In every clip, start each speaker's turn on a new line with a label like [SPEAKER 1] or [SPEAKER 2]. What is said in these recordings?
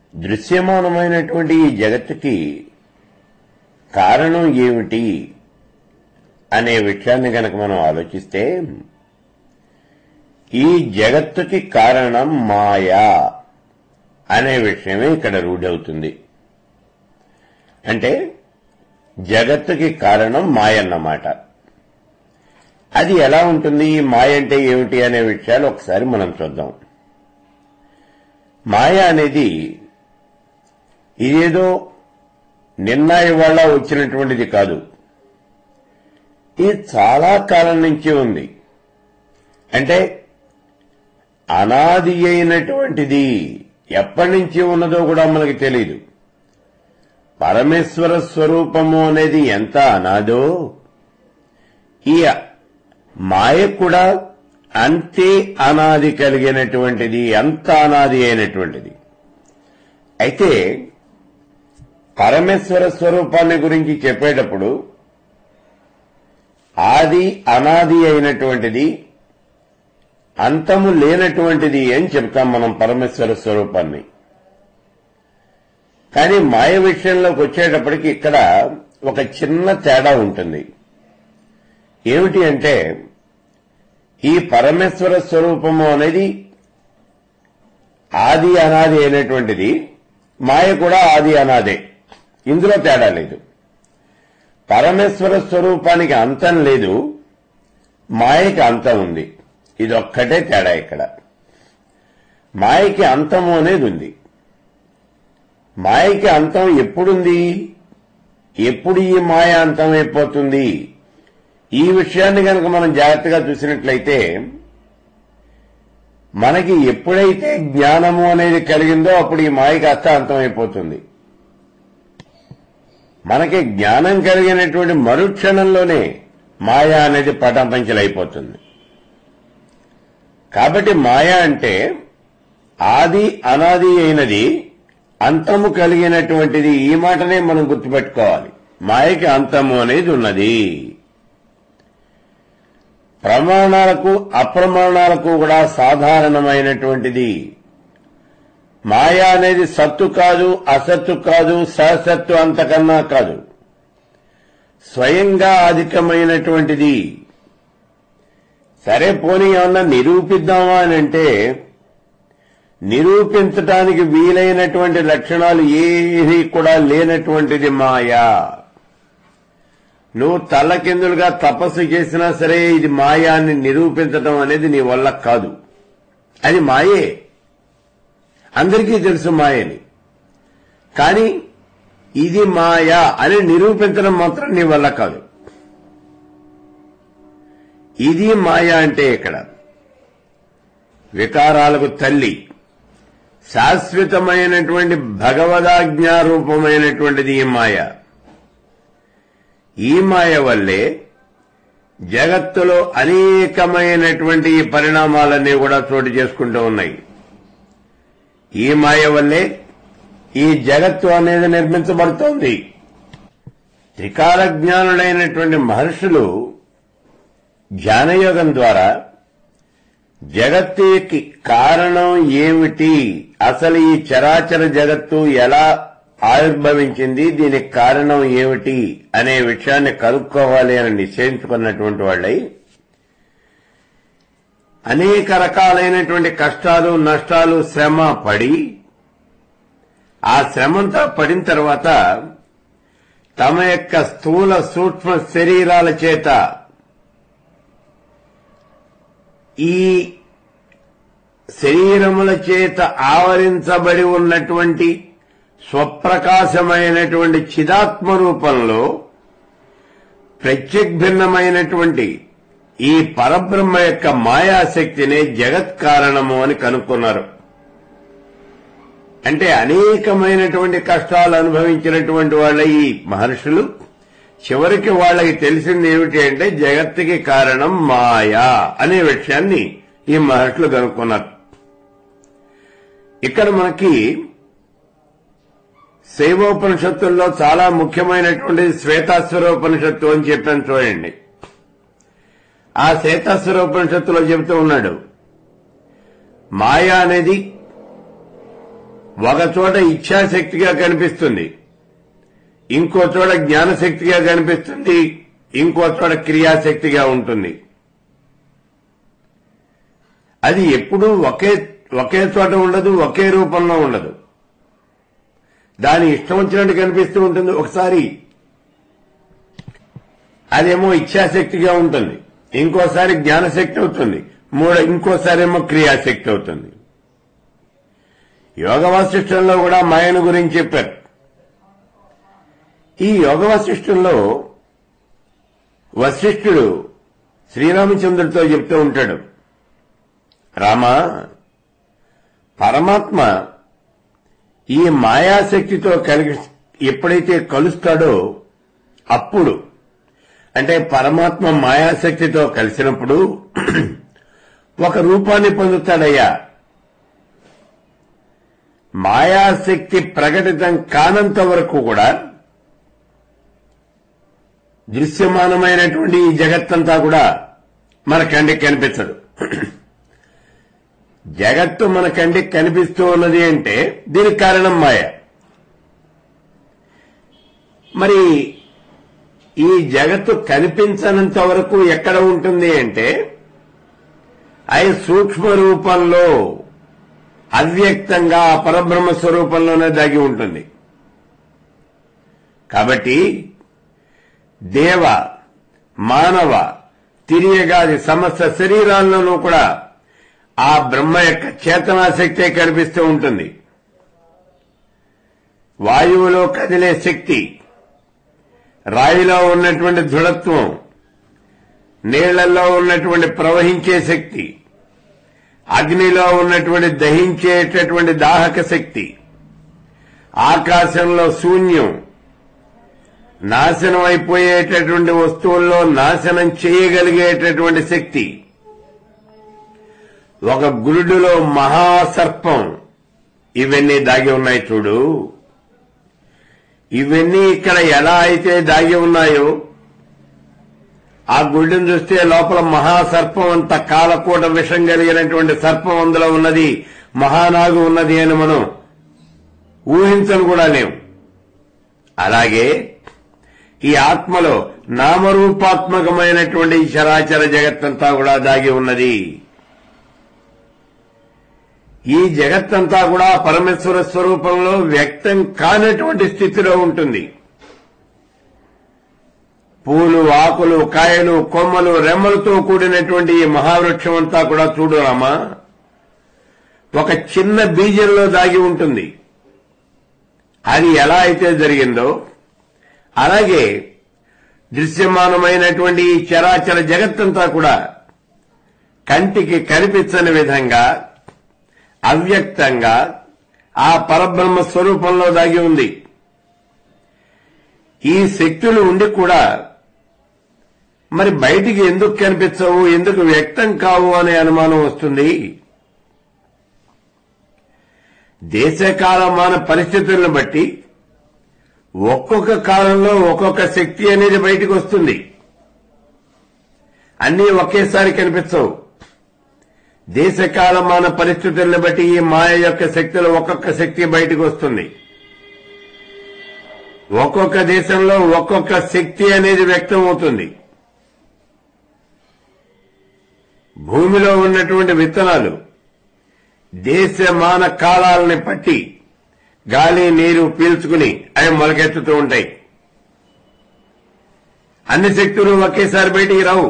[SPEAKER 1] దృశ్యమానమైనటువంటి ఈ జగత్తుకి కారణం ఏమిటి అనే విషయాన్ని గనక మనం ఆలోచిస్తే ఈ జగత్తుకి కారణం మాయా అనే విషయమే ఇక్కడ రూఢవుతుంది అంటే జగత్తుకి కారణం మాయ అన్నమాట అది ఎలా ఉంటుంది ఈ మాయ అంటే ఏమిటి అనే విషయాలు ఒకసారి మనం చూద్దాం మాయ అనేది ఇదేదో నిన్న ఇవాళ వచ్చినటువంటిది కాదు ఇది చాలా కాలం నుంచి ఉంది అంటే అనాది అయినటువంటిది ఎప్పటి నుంచి ఉన్నదో కూడా మనకి తెలియదు పరమేశ్వర స్వరూపము అనేది ఎంత అనాదో ఈ మాయ కూడా అంతే అనాది కలిగినటువంటిది అంత అనాది అయినటువంటిది అయితే పరమేశ్వర స్వరూపాన్ని గురించి చెప్పేటప్పుడు ఆది అనాది అయినటువంటిది అంతము లేనటువంటిది అని చెప్తాం మనం పరమేశ్వర స్వరూపాన్ని కానీ మాయ విషయంలోకి వచ్చేటప్పటికి ఇక్కడ ఒక చిన్న తేడా ఉంటుంది ఏమిటి అంటే ఈ పరమేశ్వర స్వరూపము అనేది ఆది అనాది అయినటువంటిది మాయ కూడా ఆది అనాదే ఇందులో తేడా లేదు పరమేశ్వర స్వరూపానికి అంతం లేదు మాయకి అంతం ఉంది ఇదొక్కటే తేడా ఇక్కడ మాయకి అంతము అనేది ఉంది మాయకి అంతం ఎప్పుడుంది ఎప్పుడు ఈ మాయ అంతం అయిపోతుంది ఈ విషయాన్ని కనుక మనం జాగ్రత్తగా చూసినట్లయితే మనకి ఎప్పుడైతే జ్ఞానము అనేది కలిగిందో అప్పుడు ఈ మాయ కాస్త అంతమైపోతుంది మనకి జ్ఞానం కలిగినటువంటి మరుక్షణంలోనే మాయ అనేది పటంపంచలైపోతుంది కాబట్టి మాయ అంటే ఆది అనాది అయినది అంతము కలిగినటువంటిది ఈ మాటనే మనం గుర్తుపెట్టుకోవాలి మాయకి అంతము అనేది ఉన్నది ప్రమాణాలకు అప్రమాణాలకు కూడా సాధారణమైనటువంటిది మాయ అనేది సత్తు కాదు అసత్తు కాదు సహసత్తు అంతకన్నా కాదు స్వయంగా అధికమైనటువంటిది సరే పోనీ ఏమన్నా నిరూపిద్దామా అని అంటే నిరూపించటానికి వీలైనటువంటి లక్షణాలు ఏది కూడా లేనటువంటిది మాయా నువ్వు తల్లకిందులుగా తపస్సు చేసినా సరే ఇది మాయా అని నిరూపించటం అనేది నీ వల్ల కాదు అది మాయే అందరికీ తెలుసు మాయని కానీ ఇది మాయా అని నిరూపించడం మాత్రం నీ వల్ల కాదు ఇది మాయ అంటే ఇక్కడ వికారాలకు తల్లి శాశ్వతమైనటువంటి భగవదాజ్ఞారూపమైనటువంటిది ఈ మాయ ఈ మాయ వల్లే జగత్తులో అనేకమైనటువంటి ఈ పరిణామాలన్నీ కూడా చోటు చేసుకుంటూ ఉన్నాయి ఈ మాయ వల్లే ఈ జగత్తు అనేది నిర్మించబడుతోంది త్రికాల జ్ఞానులైనటువంటి మహర్షులు ధ్యానయోగం ద్వారా జగత్తుకి కారణం ఏమిటి అసలు ఈ చరాచర జగత్తు ఎలా ఆవిర్భవించింది దీనికి కారణం ఏమిటి అనే విషయాన్ని కనుక్కోవాలి అని నిశ్చయించుకున్నటువంటి వాళ్ళై అనేక రకాలైనటువంటి కష్టాలు నష్టాలు శ్రమ పడి ఆ శ్రమంతా పడిన తర్వాత తమ యొక్క స్థూల సూక్ష్మ శరీరాల చేత ఈ శరీరముల చేత ఆవరించబడి ఉన్నటువంటి స్వప్రకాశమైనటువంటి చిదాత్మ రూపంలో ప్రత్యగ్భిన్నమైనటువంటి ఈ పరబ్రహ్మ యొక్క మాయాశక్తినే జగత్ కారణము అని కనుక్కున్నారు అంటే అనేకమైనటువంటి కష్టాలు అనుభవించినటువంటి వాళ్ళ ఈ మహర్షులు చివరికి వాళ్ళకి తెలిసింది ఏమిటి అంటే జగత్తుకి కారణం మాయా అనే విషయాన్ని ఈ మహర్షులు కనుక్కున్నారు ఇక్కడ మనకి శైవోపనిషత్తుల్లో చాలా ముఖ్యమైనటువంటిది శ్వేతాశ్వరోపనిషత్తు అని చెప్పాను చూడండి ఆ శ్వేతాశ్వరోపనిషత్తులో చెబుతూ ఉన్నాడు మాయ అనేది ఒక చోట ఇచ్ఛాశక్తిగా కనిపిస్తుంది ఇంకో చోట జ్ఞానశక్తిగా కనిపిస్తుంది ఇంకో చోట క్రియాశక్తిగా ఉంటుంది అది ఎప్పుడూ ఒకే ఒకే చోట ఉండదు ఒకే రూపంలో ఉండదు దాని ఇష్టం వచ్చినట్టు కనిపిస్తూ ఉంటుంది ఒకసారి అదేమో ఇచ్ఛాశక్తిగా ఉంటుంది ఇంకోసారి జ్ఞానశక్తి అవుతుంది మూడో ఇంకోసారి ఏమో క్రియాశక్తి అవుతుంది యోగ వాసిష్టంలో కూడా మాయను గురించి చెప్పారు ఈ యోగ వాసిష్టంలో వశిష్ఠుడు శ్రీరామచంద్రుడితో చెప్తూ ఉంటాడు రామా పరమాత్మ ఈ మాయాశక్తితో కలిగి ఎప్పుడైతే కలుస్తాడో అప్పుడు అంటే పరమాత్మ మాయాశక్తితో కలిసినప్పుడు ఒక రూపాన్ని పొందుతాడయ్యా మాయాశక్తి ప్రకటితం కానంత వరకు కూడా దృశ్యమానమైనటువంటి ఈ జగత్తంతా కూడా మన కంటికి కనిపించదు జగత్తు మన కంటికి కనిపిస్తూ ఉన్నది అంటే దీనికి కారణం మాయ మరి ఈ జగత్తు కనిపించనంత వరకు ఎక్కడ ఉంటుంది అంటే అది సూక్ష్మ రూపంలో అవ్యక్తంగా పరబ్రహ్మ స్వరూపంలోనే దాగి ఉంటుంది కాబట్టి దేవ మానవ తిరియగాది సమస్త శరీరాల్లోనూ కూడా ఆ బ్రహ్మ యొక్క చేతనాశక్తే కనిపిస్తూ ఉంటుంది వాయువులో కదిలే శక్తి రాయిలో ఉన్నటువంటి దృఢత్వం నీళ్లలో ఉన్నటువంటి ప్రవహించే శక్తి అగ్నిలో ఉన్నటువంటి దహించేటటువంటి దాహక శక్తి ఆకాశంలో శూన్యం నాశనం అయిపోయేటటువంటి వస్తువుల్లో నాశనం చేయగలిగేటటువంటి శక్తి ఒక గురుడులో మహాసర్పం ఇవన్నీ దాగి ఉన్నాయి చూడు ఇవన్నీ ఇక్కడ ఎలా అయితే దాగి ఉన్నాయో ఆ గుడ్డును చూస్తే లోపల మహాసర్పం అంత కాలకూట విషం కలిగినటువంటి సర్పం అందులో ఉన్నది మహానాగు ఉన్నది అని మనం ఊహించను కూడా లేవు అలాగే ఈ ఆత్మలో నామరూపాత్మకమైనటువంటి ఈ చరాచర జగత్తంతా కూడా దాగి ఉన్నది ఈ జగత్తంతా కూడా పరమేశ్వర స్వరూపంలో వ్యక్తం కానటువంటి స్థితిలో ఉంటుంది పూలు ఆకులు కాయలు కొమ్మలు రెమ్మలతో కూడినటువంటి ఈ మహావృక్షం అంతా కూడా చూడు రామా ఒక చిన్న బీజంలో దాగి ఉంటుంది అది ఎలా అయితే జరిగిందో అలాగే దృశ్యమానమైనటువంటి ఈ చరాచర జగత్తంతా కూడా కంటికి కనిపించని విధంగా అవ్యక్తంగా ఆ పరబ్రహ్మ స్వరూపంలో దాగి ఉంది ఈ శక్తులు ఉండి కూడా మరి బయటికి ఎందుకు కనిపించవు ఎందుకు వ్యక్తం కావు అనే అనుమానం వస్తుంది దేశకాలమాన పరిస్థితులను బట్టి ఒక్కొక్క కాలంలో ఒక్కొక్క శక్తి అనేది బయటకు వస్తుంది అన్నీ ఒకేసారి కనిపించవు దేశకాలమాన పరిస్థితులను బట్టి ఈ మాయ యొక్క శక్తులు ఒక్కొక్క శక్తి బయటకు వస్తుంది ఒక్కొక్క దేశంలో ఒక్కొక్క శక్తి అనేది వ్యక్తం అవుతుంది భూమిలో ఉన్నటువంటి విత్తనాలు దేశమాన కాలాలని పట్టి గాలి నీరు పీల్చుకుని అవి మొలకెత్తుతూ ఉంటాయి అన్ని శక్తులు ఒకేసారి బయటికి రావు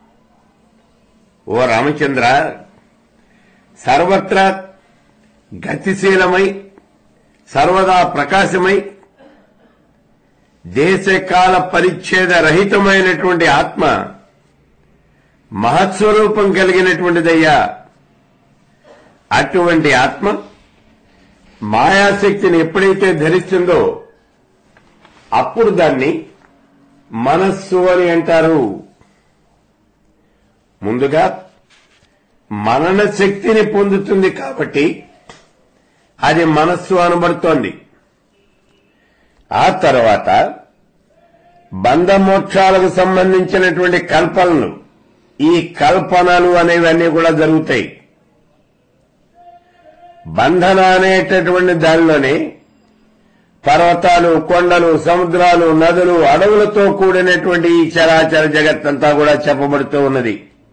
[SPEAKER 1] ఓ రామచంద్ర సర్వత్రా గతిశీలమై సర్వదా ప్రకాశమై దేశకాల పరిచ్ఛేద రహితమైనటువంటి ఆత్మ మహత్స్వరూపం కలిగినటువంటిదయ్యా అటువంటి ఆత్మ మాయాశక్తిని ఎప్పుడైతే ధరిస్తుందో అప్పుడు దాన్ని మనస్సు అని అంటారు ముందుగా మనన శక్తిని పొందుతుంది కాబట్టి అది మనస్సు అనబడుతోంది ఆ తర్వాత బంధమోక్షాలకు సంబంధించినటువంటి కల్పనలు ఈ కల్పనలు అనేవన్నీ కూడా జరుగుతాయి బంధన అనేటటువంటి దానిలోనే పర్వతాలు కొండలు సముద్రాలు నదులు అడవులతో కూడినటువంటి ఈ చరాచర జగత్తంతా కూడా చెప్పబడుతూ ఉన్నది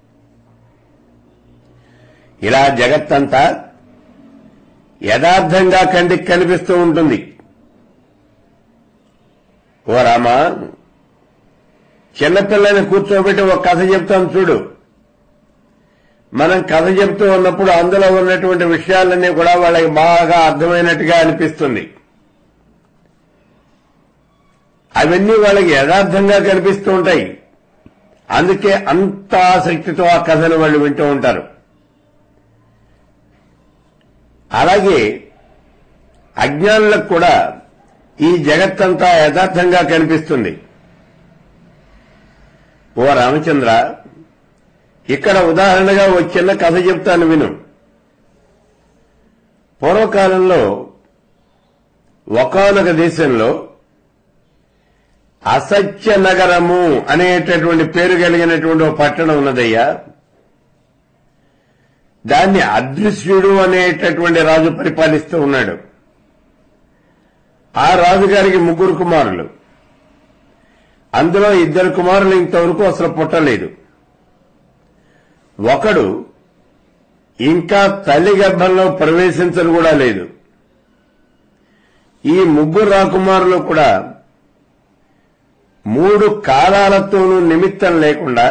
[SPEAKER 1] ఇలా జగత్తంతా యథార్థంగా కంటికి కనిపిస్తూ ఉంటుంది ఓ రామా చిన్నపిల్లని కూర్చోబెట్టి ఒక కథ చెప్తాను చూడు మనం కథ చెప్తూ ఉన్నప్పుడు అందులో ఉన్నటువంటి విషయాలన్నీ కూడా వాళ్ళకి బాగా అర్థమైనట్టుగా అనిపిస్తుంది అవన్నీ వాళ్ళకి యథార్థంగా కనిపిస్తూ ఉంటాయి అందుకే అంత ఆసక్తితో ఆ కథను వాళ్ళు వింటూ ఉంటారు అలాగే అజ్ఞానులకు కూడా ఈ జగత్తంతా యథార్థంగా కనిపిస్తుంది ఓ రామచంద్ర ఇక్కడ ఉదాహరణగా ఓ చిన్న కథ చెప్తాను విను పూర్వకాలంలో ఒకనొక దేశంలో అసత్య నగరము అనేటటువంటి పేరు కలిగినటువంటి ఒక పట్టణం ఉన్నదయ్యా దాన్ని అదృశ్యుడు అనేటటువంటి రాజు పరిపాలిస్తూ ఉన్నాడు ఆ రాజుగారికి ముగ్గురు కుమారులు అందులో ఇద్దరు కుమారులు ఇంతవరకు అసలు పుట్టలేదు ఒకడు ఇంకా తల్లి గర్భంలో ప్రవేశించను కూడా లేదు ఈ ముగ్గురు రాకుమారులు కూడా మూడు కాలాలతోనూ నిమిత్తం లేకుండా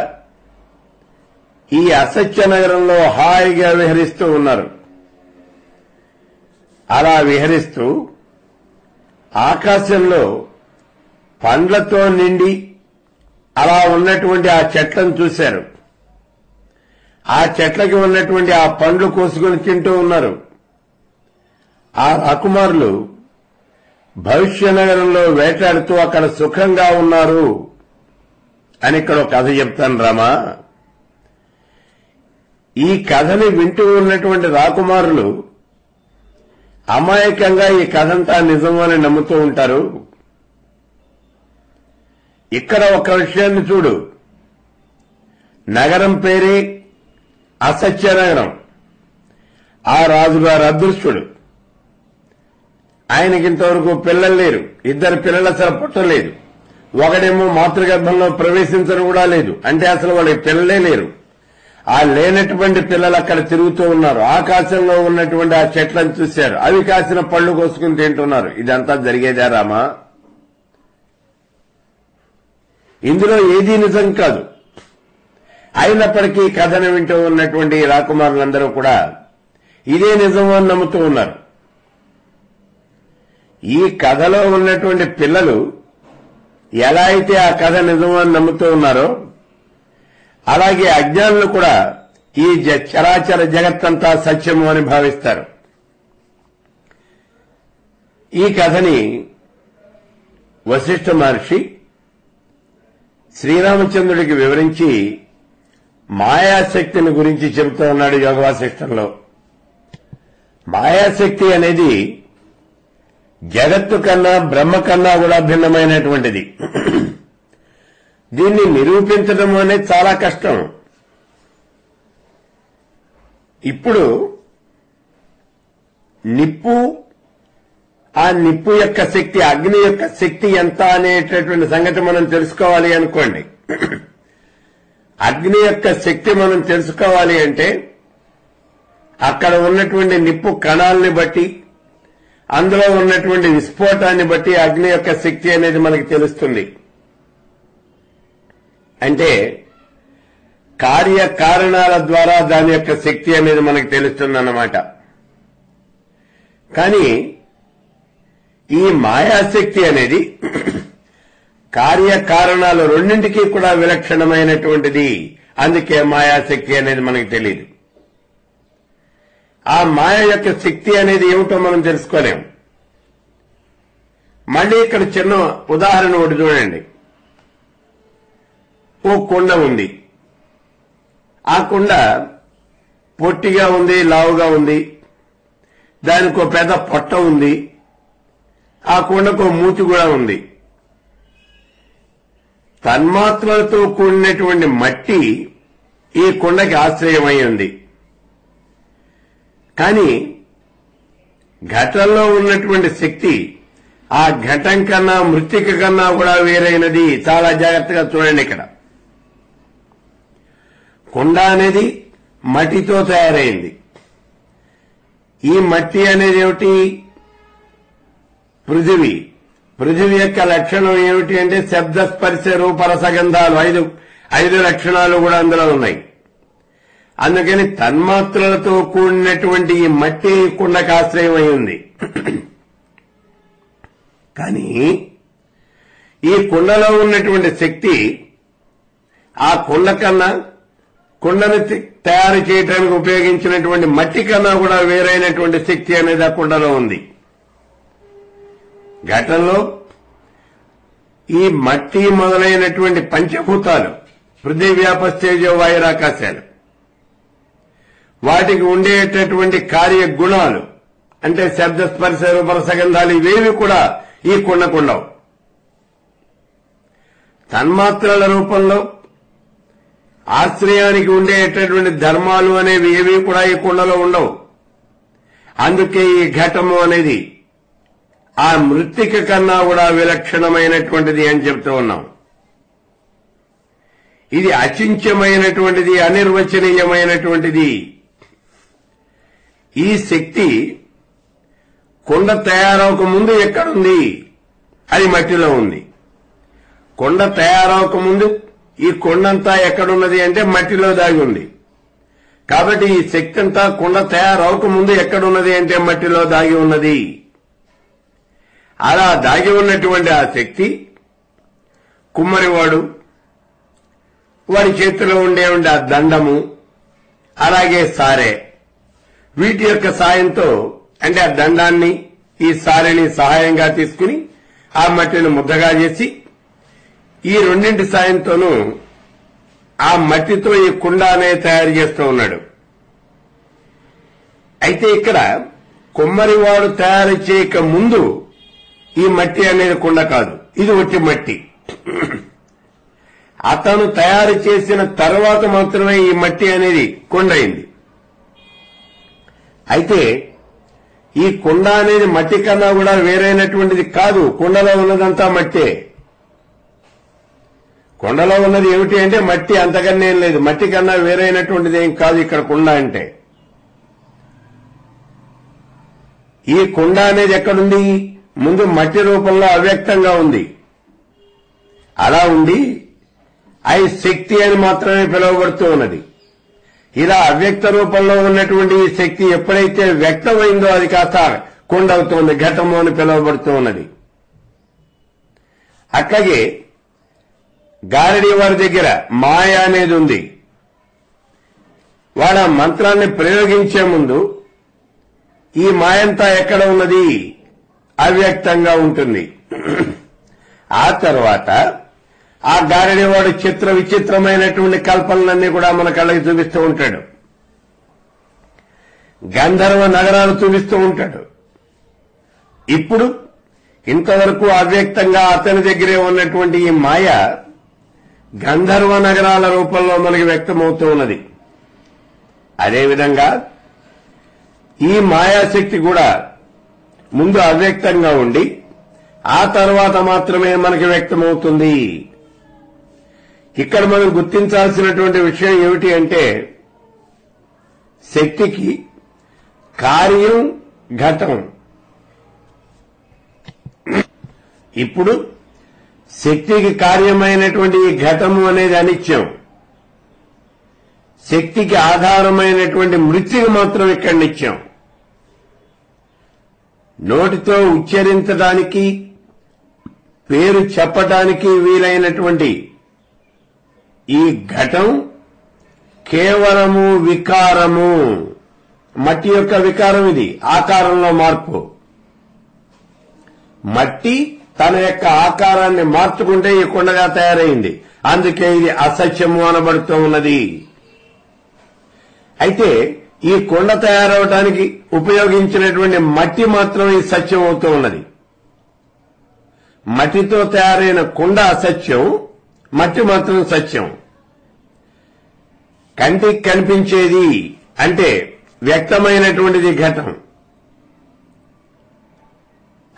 [SPEAKER 1] ఈ అసత్య నగరంలో హాయిగా విహరిస్తూ ఉన్నారు అలా విహరిస్తూ ఆకాశంలో పండ్లతో నిండి అలా ఉన్నటువంటి ఆ చెట్లను చూశారు ఆ చెట్లకి ఉన్నటువంటి ఆ పండ్లు కోసుకొని తింటూ ఉన్నారు ఆ రాకుమారులు భవిష్య నగరంలో వేటాడుతూ అక్కడ సుఖంగా ఉన్నారు అని ఇక్కడ ఒక కథ చెప్తాను రామా ఈ కథని వింటూ ఉన్నటువంటి రాకుమారులు అమాయకంగా ఈ కథంతా నిజమని నమ్ముతూ ఉంటారు ఇక్కడ ఒక విషయాన్ని చూడు నగరం పేరే అసత్య నగరం ఆ రాజుగారు అదృష్టుడు ఆయనకి ఇంతవరకు పిల్లలు లేరు ఇద్దరు పిల్లలు అసలు పుట్టలేదు ఒకడేమో మాతృగర్భంలో ప్రవేశించడం కూడా లేదు అంటే అసలు వాళ్ళకి పిల్లలే లేరు ఆ లేనటువంటి పిల్లలు అక్కడ తిరుగుతూ ఉన్నారు ఆకాశంలో ఉన్నటువంటి ఆ చెట్లను చూశారు అవి కాసిన పళ్ళు కోసుకుని తింటున్నారు ఇదంతా జరిగేదా రామా ఇందులో ఏదీ నిజం కాదు అయినప్పటికీ కథను వింటూ ఉన్నటువంటి రాకుమారులందరూ కూడా ఇదే నిజం అని నమ్ముతూ ఉన్నారు ఈ కథలో ఉన్నటువంటి పిల్లలు ఎలా అయితే ఆ కథ నిజం అని నమ్ముతూ ఉన్నారో అలాగే అజ్ఞానులు కూడా ఈ జ- చరాచర జగత్తంతా సత్యము అని భావిస్తారు ఈ కథని వశిష్ఠ మహర్షి శ్రీరామచంద్రుడికి వివరించి మాయాశక్తిని గురించి చెబుతూ ఉన్నాడు యోగ వాసిష్టంలో మాయాశక్తి అనేది జగత్తు కన్నా బ్రహ్మ కన్నా కూడా భిన్నమైనటువంటిది దీన్ని నిరూపించడం అనేది చాలా కష్టం ఇప్పుడు నిప్పు ఆ నిప్పు యొక్క శక్తి అగ్ని యొక్క శక్తి ఎంత అనేటటువంటి సంగతి మనం తెలుసుకోవాలి అనుకోండి అగ్ని యొక్క శక్తి మనం తెలుసుకోవాలి అంటే అక్కడ ఉన్నటువంటి నిప్పు కణాలని బట్టి అందులో ఉన్నటువంటి విస్ఫోటాన్ని బట్టి అగ్ని యొక్క శక్తి అనేది మనకి తెలుస్తుంది అంటే కార్యకారణాల ద్వారా దాని యొక్క శక్తి అనేది మనకు తెలుస్తుందన్నమాట కానీ ఈ మాయాశక్తి అనేది కార్యకారణాలు రెండింటికి కూడా విలక్షణమైనటువంటిది అందుకే మాయాశక్తి అనేది మనకు తెలియదు ఆ మాయ యొక్క శక్తి అనేది ఏమిటో మనం తెలుసుకోలేం మళ్ళీ ఇక్కడ చిన్న ఉదాహరణ ఒకటి చూడండి ఓ కుండ ఉంది ఆ కుండ పొట్టిగా ఉంది లావుగా ఉంది దానికి ఒక పెద్ద పొట్ట ఉంది ఆ కుండకు మూతి కూడా ఉంది తన్మాత్రలతో కూడినటువంటి మట్టి ఈ కుండకి ఆశ్రయమై ఉంది కానీ ఘటంలో ఉన్నటువంటి శక్తి ఆ ఘటం కన్నా మృతిక కన్నా కూడా వేరైనది చాలా జాగ్రత్తగా చూడండి ఇక్కడ కుండ అనేది మట్టితో తయారైంది ఈ మట్టి అనేది ఏమిటి పృథివీ పృథివీ యొక్క లక్షణం ఏమిటి అంటే శబ్ద స్పర్శ రూప రసగంధాలు ఐదు ఐదు లక్షణాలు కూడా అందులో ఉన్నాయి అందుకని తన్మాత్రలతో కూడినటువంటి ఈ మట్టి కుండకు ఆశ్రయమై ఉంది కానీ ఈ కుండలో ఉన్నటువంటి శక్తి ఆ కుండ కన్నా కుండను తి- తయారు చేయడానికి ఉపయోగించినటువంటి మట్టి కన్నా కూడా వేరైనటువంటి శక్తి అనేది ఆ కుండలో ఉంది ఘటంలో ఈ మట్టి మొదలైనటువంటి పంచభూతాలు పృథివ్యాపస్తేజో వాయురాకాశాలు వాటికి ఉండేటటువంటి కార్య గుణాలు అంటే శబ్ద స్పర్శ రూపరసగంధాలు ఇవేవి కూడా ఈ కుండకుండవు తన్మాత్రల రూపంలో ఆశ్రయానికి ఉండేటటువంటి ధర్మాలు అనేవి ఏవి కూడా ఈ కుండలో ఉండవు అందుకే ఈ ఘటము అనేది ఆ మృత్తిక కన్నా కూడా విలక్షణమైనటువంటిది అని చెప్తూ ఉన్నాం ఇది అచించమైనటువంటిది అనిర్వచనీయమైనటువంటిది ఈ శక్తి కొండ తయారవక ముందు ఎక్కడుంది అది మట్టిలో ఉంది కొండ తయారవక ముందు ఈ కొండంతా ఎక్కడున్నది అంటే మట్టిలో దాగి ఉంది కాబట్టి ఈ శక్తి అంతా కొండ తయారవక ముందు ఎక్కడున్నది అంటే మట్టిలో దాగి ఉన్నది అలా దాగి ఉన్నటువంటి ఆ శక్తి కుమ్మరివాడు వాడి చేతిలో ఉండే ఉండే ఆ దండము అలాగే సారే వీటి యొక్క సాయంతో అంటే ఆ దండాన్ని ఈ సారెని సహాయంగా తీసుకుని ఆ మట్టిని ముద్దగా చేసి ఈ రెండింటి సాయంతోనూ ఆ మట్టితో ఈ కుండ అనేది తయారు చేస్తూ ఉన్నాడు అయితే ఇక్కడ కుమ్మరివాడు తయారు చేయక ముందు ఈ మట్టి అనేది కుండ కాదు ఇది ఒట్టి మట్టి అతను తయారు చేసిన తర్వాత మాత్రమే ఈ మట్టి అనేది కుండ అయింది అయితే ఈ కుండ అనేది మట్టి కన్నా కూడా వేరైనటువంటిది కాదు కుండలో ఉన్నదంతా మట్టే కొండలో ఉన్నది ఏమిటి అంటే మట్టి అంతకన్నా ఏం లేదు మట్టి కన్నా వేరైనటువంటిది ఏం కాదు ఇక్కడ కుండ అంటే ఈ కుండ అనేది ఎక్కడుంది ముందు మట్టి రూపంలో అవ్యక్తంగా ఉంది అలా ఉండి అయి శక్తి అని మాత్రమే పిలువబడుతూ ఉన్నది ఇలా అవ్యక్త రూపంలో ఉన్నటువంటి ఈ శక్తి ఎప్పుడైతే వ్యక్తమైందో అది కాస్త కుండవుతోంది ఘటము అని పిలువబడుతూ ఉన్నది అట్లాగే గారడి వారి దగ్గర మాయ అనేది ఉంది వాడు ఆ మంత్రాన్ని ప్రయోగించే ముందు ఈ మాయంతా ఎక్కడ ఉన్నది అవ్యక్తంగా ఉంటుంది ఆ తర్వాత ఆ గారడివాడు చిత్ర విచిత్రమైనటువంటి కల్పనలన్నీ కూడా మన కళ్ళకి చూపిస్తూ ఉంటాడు గంధర్వ నగరాలు చూపిస్తూ ఉంటాడు ఇప్పుడు ఇంతవరకు అవ్యక్తంగా అతని దగ్గరే ఉన్నటువంటి ఈ మాయ గంధర్వ నగరాల రూపంలో మనకి వ్యక్తమవుతూ ఉన్నది అదేవిధంగా ఈ మాయాశక్తి కూడా ముందు అవ్యక్తంగా ఉండి ఆ తర్వాత మాత్రమే మనకి వ్యక్తమవుతుంది ఇక్కడ మనం గుర్తించాల్సినటువంటి విషయం ఏమిటి అంటే శక్తికి కార్యం ఘటం ఇప్పుడు శక్తికి కార్యమైనటువంటి ఈ ఘటము అనేది అనిత్యం శక్తికి ఆధారమైనటువంటి మృత్యుకి మాత్రం ఇక్కడ నిత్యం నోటితో ఉచ్చరించడానికి పేరు చెప్పటానికి వీలైనటువంటి ఈ ఘటం కేవలము వికారము మట్టి యొక్క వికారం ఇది ఆకారంలో మార్పు మట్టి తన యొక్క ఆకారాన్ని మార్చుకుంటే ఈ కుండగా తయారైంది అందుకే ఇది అసత్యము అనబడుతూ ఉన్నది అయితే ఈ కొండ తయారవడానికి ఉపయోగించినటువంటి మట్టి మాత్రం ఈ సత్యం అవుతూ ఉన్నది మట్టితో తయారైన కుండ అసత్యం మట్టి మాత్రం సత్యం కంటికి కనిపించేది అంటే వ్యక్తమైనటువంటిది ఘటం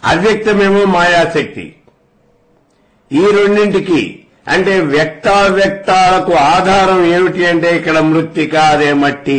[SPEAKER 1] అవ్యక్తమేమో మాయాశక్తి ఈ రెండింటికి అంటే వ్యక్తావ్యక్తాలకు ఆధారం ఏమిటి అంటే ఇక్కడ మృత్తిక అదే మట్టి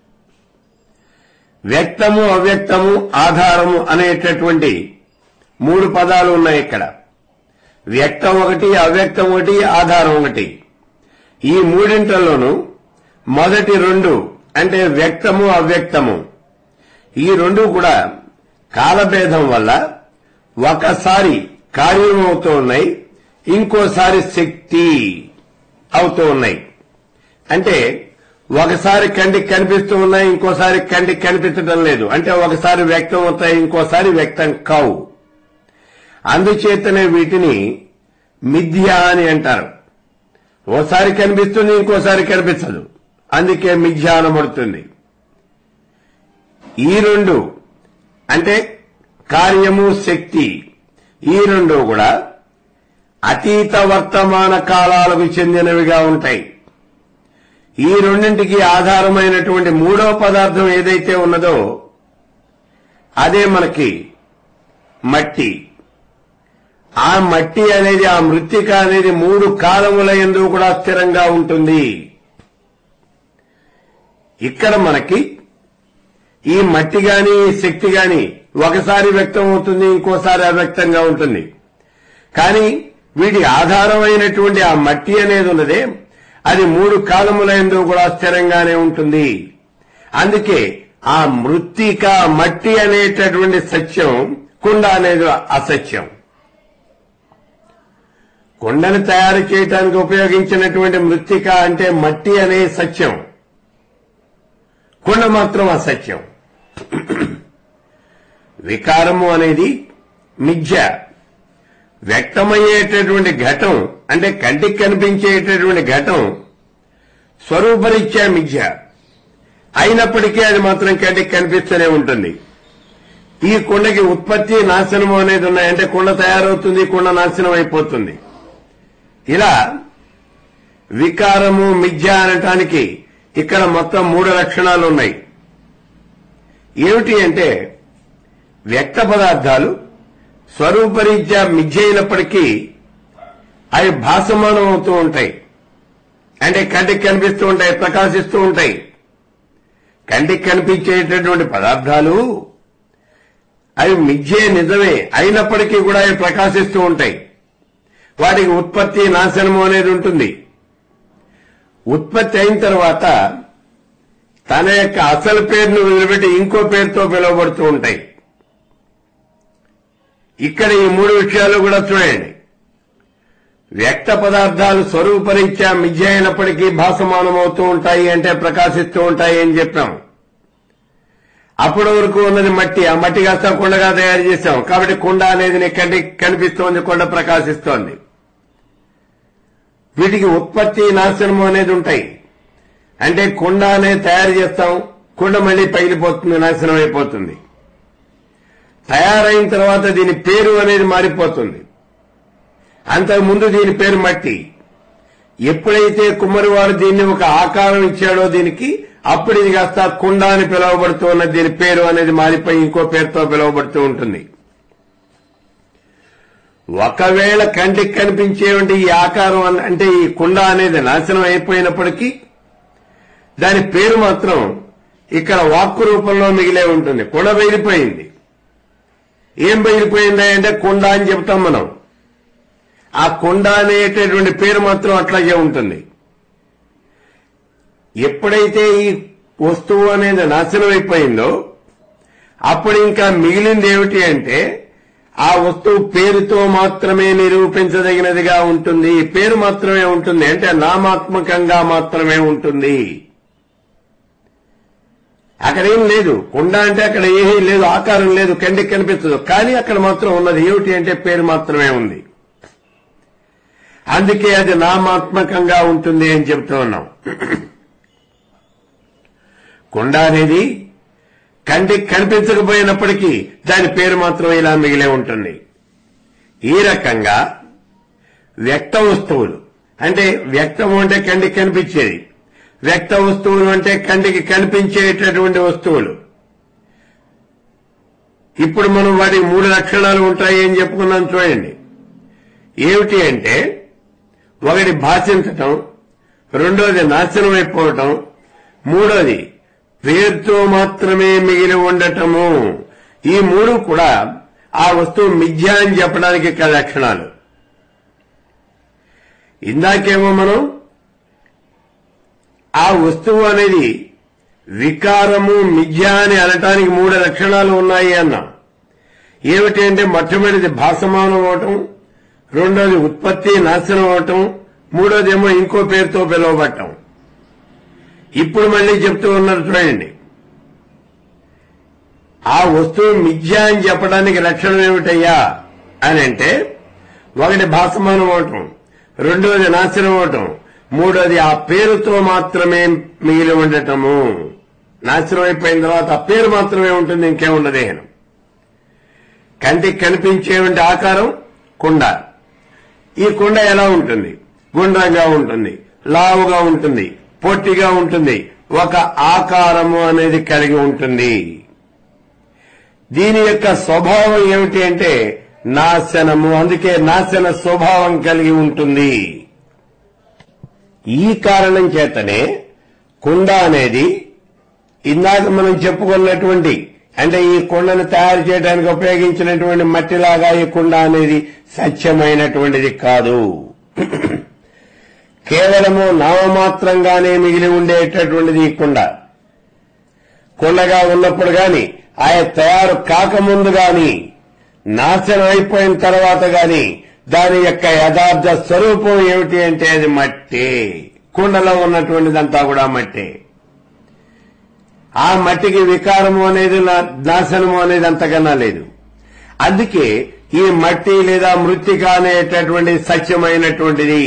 [SPEAKER 1] వ్యక్తము అవ్యక్తము ఆధారము అనేటటువంటి మూడు పదాలు ఉన్నాయి ఇక్కడ వ్యక్తం ఒకటి అవ్యక్తం ఒకటి ఆధారం ఒకటి ఈ మూడింటిలోనూ మొదటి రెండు అంటే వ్యక్తము అవ్యక్తము ఈ రెండు కూడా కాలభేదం వల్ల ఒకసారి కార్యం అవుతూ ఉన్నాయి ఇంకోసారి శక్తి అవుతూ ఉన్నాయి అంటే ఒకసారి కంటికి కనిపిస్తూ ఉన్నాయి ఇంకోసారి కంటికి కనిపించడం లేదు అంటే ఒకసారి వ్యక్తం అవుతాయి ఇంకోసారి వ్యక్తం కావు అందుచేతనే వీటిని మిథ్య అని అంటారు ఓసారి కనిపిస్తుంది ఇంకోసారి కనిపించదు అందుకే మిథ్య అనబడుతుంది ఈ రెండు అంటే కార్యము శక్తి ఈ రెండు కూడా అతీత వర్తమాన కాలాలకు చెందినవిగా ఉంటాయి ఈ రెండింటికి ఆధారమైనటువంటి మూడో పదార్థం ఏదైతే ఉన్నదో అదే మనకి మట్టి ఆ మట్టి అనేది ఆ మృత్తిక అనేది మూడు కాలముల ఎందు కూడా స్థిరంగా ఉంటుంది ఇక్కడ మనకి ఈ మట్టి గాని ఈ శక్తి గాని ఒకసారి వ్యక్తం అవుతుంది ఇంకోసారి అవ్యక్తంగా ఉంటుంది కానీ వీటి ఆధారమైనటువంటి ఆ మట్టి అనేది ఉన్నదే అది మూడు కాలముల ఎందు కూడా స్థిరంగానే ఉంటుంది అందుకే ఆ మృత్తిక మట్టి అనేటటువంటి సత్యం కుండ అనేది అసత్యం కుండను తయారు చేయడానికి ఉపయోగించినటువంటి మృత్తిక అంటే మట్టి అనే సత్యం కుండ మాత్రం అసత్యం వికారము అనేది మిథ్య వ్యక్తమయ్యేటటువంటి ఘటం అంటే కంటికి కనిపించేటటువంటి ఘటం స్వరూపరీత్యా మిథ్య అయినప్పటికీ అది మాత్రం కంటికి కనిపిస్తూనే ఉంటుంది ఈ కుండకి ఉత్పత్తి నాశనము అనేది ఉన్నాయి అంటే కుండ తయారవుతుంది కుండ నాశనం అయిపోతుంది ఇలా వికారము మిథ్య అనటానికి ఇక్కడ మొత్తం మూడు లక్షణాలు ఉన్నాయి ఏమిటి అంటే వ్యక్త పదార్థాలు స్వరూపరీత్యా మిథ్య అయినప్పటికీ అవి భాసమానం అవుతూ ఉంటాయి అంటే కంటికి కనిపిస్తూ ఉంటాయి ప్రకాశిస్తూ ఉంటాయి కంటికి కనిపించేటటువంటి పదార్థాలు అవి మిథ్యే నిజమే అయినప్పటికీ కూడా అవి ప్రకాశిస్తూ ఉంటాయి వాటికి ఉత్పత్తి నాశనము అనేది ఉంటుంది ఉత్పత్తి అయిన తర్వాత తన యొక్క అసలు పేరును వదిలిపెట్టి ఇంకో పేరుతో పిలువబడుతూ ఉంటాయి ఇక్కడ ఈ మూడు విషయాలు కూడా చూడండి వ్యక్త పదార్థాలు స్వరూపరీత్యా మిథ్య అయినప్పటికీ భాసమానమవుతూ ఉంటాయి అంటే ప్రకాశిస్తూ ఉంటాయి అని చెప్పాం అప్పటి వరకు ఉన్నది మట్టి ఆ మట్టి కాస్త కుండగా తయారు చేశాం కాబట్టి కుండ అనేది నీ కంటికి కనిపిస్తోంది కొండ ప్రకాశిస్తోంది వీటికి ఉత్పత్తి నాశనము అనేది ఉంటాయి అంటే కుండ అనేది తయారు చేస్తాం కుండ మళ్ళీ పగిలిపోతుంది నాశనం అయిపోతుంది తయారైన తర్వాత దీని పేరు అనేది మారిపోతుంది అంతకుముందు దీని పేరు మట్టి ఎప్పుడైతే కుమ్మరివాడు దీన్ని ఒక ఆకారం ఇచ్చాడో దీనికి అప్పుడు ఇది కాస్త కుండ అని పిలువబడుతూ ఉన్న దీని పేరు అనేది మారిపోయి ఇంకో పేరుతో పిలువబడుతూ ఉంటుంది ఒకవేళ కంటికి కనిపించేటువంటి ఈ ఆకారం అన్న- అంటే ఈ కుండ అనేది నాశనం అయిపోయినప్పటికీ దాని పేరు మాత్రం ఇక్కడ వాక్కు రూపంలో మిగిలే ఉంటుంది కుండ బయలిపోయింది ఏం బయలిపోయింది అంటే కుండ అని చెప్తాం మనం ఆ కుండ అనేటటువంటి పేరు మాత్రం అట్లాగే ఉంటుంది ఎప్పుడైతే ఈ వస్తువు అనేది నాశనం అయిపోయిందో అప్పుడు ఇంకా మిగిలింది ఏమిటి అంటే ఆ వస్తువు పేరుతో మాత్రమే నిరూపించదగినదిగా ఉంటుంది ఈ పేరు మాత్రమే ఉంటుంది అంటే నామాత్మకంగా మాత్రమే ఉంటుంది అక్కడ ఏం లేదు కుండ అంటే అక్కడ ఏమీ లేదు ఆకారం లేదు కంటికి కనిపించదు కానీ అక్కడ మాత్రం ఉన్నది ఏమిటి అంటే పేరు మాత్రమే ఉంది అందుకే అది నామాత్మకంగా ఉంటుంది అని చెప్తూ ఉన్నాం కుండ అనేది కంటికి కనిపించకపోయినప్పటికీ దాని పేరు మాత్రం ఇలా మిగిలే ఉంటుంది ఈ రకంగా వ్యక్త వస్తువులు అంటే వ్యక్తము అంటే కంటికి కనిపించేది వ్యక్త వస్తువులు అంటే కంటికి కనిపించేటటువంటి వస్తువులు ఇప్పుడు మనం వాటికి మూడు లక్షణాలు ఉంటాయి అని చెప్పుకున్నాం చూడండి ఏమిటి అంటే ఒకటి భాషించటం రెండోది నాశనం అయిపోవటం మూడోది పేరుతో మాత్రమే మిగిలి ఉండటము ఈ మూడు కూడా ఆ వస్తువు మిథ్య అని చెప్పడానికి ఇక్కడ లక్షణాలు ఇందాకేమో మనం ఆ వస్తువు అనేది వికారము మిథ్య అని అనటానికి మూడు లక్షణాలు ఉన్నాయి అన్నాం ఏమిటి అంటే మొట్టమొదటిది భాసమానం అవటం రెండోది ఉత్పత్తి నాశనం అవటం మూడోది ఏమో ఇంకో పేరుతో పిలువబట్టం ఇప్పుడు మళ్ళీ చెప్తూ ఉన్నారు చూడండి ఆ వస్తువు మిథ్య అని చెప్పడానికి లక్షణం ఏమిటయ్యా అని అంటే ఒకటి భాసమానం అవటం రెండోది నాశనం అవటం మూడోది ఆ పేరుతో మాత్రమే మిగిలి ఉండటము నాశనం అయిపోయిన తర్వాత ఆ పేరు మాత్రమే ఉంటుంది ఇంకేముండదు ఏను కంటికి కనిపించేటువంటి ఆకారం కుండ ఈ కుండ ఎలా ఉంటుంది గుండ్రంగా ఉంటుంది లావుగా ఉంటుంది పొట్టిగా ఉంటుంది ఒక ఆకారము అనేది కలిగి ఉంటుంది దీని యొక్క స్వభావం ఏమిటి అంటే నాశనము అందుకే నాశన స్వభావం కలిగి ఉంటుంది ఈ కారణం చేతనే కుండ అనేది ఇందాక మనం చెప్పుకున్నటువంటి అంటే ఈ కుండను తయారు చేయడానికి ఉపయోగించినటువంటి మట్టిలాగా ఈ కుండ అనేది సత్యమైనటువంటిది కాదు కేవలము నామమాత్రంగానే మిగిలి ఉండేటటువంటిది ఈ కుండ కుండగా ఉన్నప్పుడు గాని ఆయన తయారు కాకముందు గాని నాశనం అయిపోయిన తర్వాత గాని దాని యొక్క యథార్థ స్వరూపం ఏమిటి అంటే అది మట్టి కుండలో ఉన్నటువంటిదంతా కూడా మట్టి ఆ మట్టికి వికారము అనేది నా- నాశనము అనేది అంతకన్నా లేదు అందుకే ఈ మట్టి లేదా మృత్తిక అనేటటువంటి సత్యమైనటువంటిది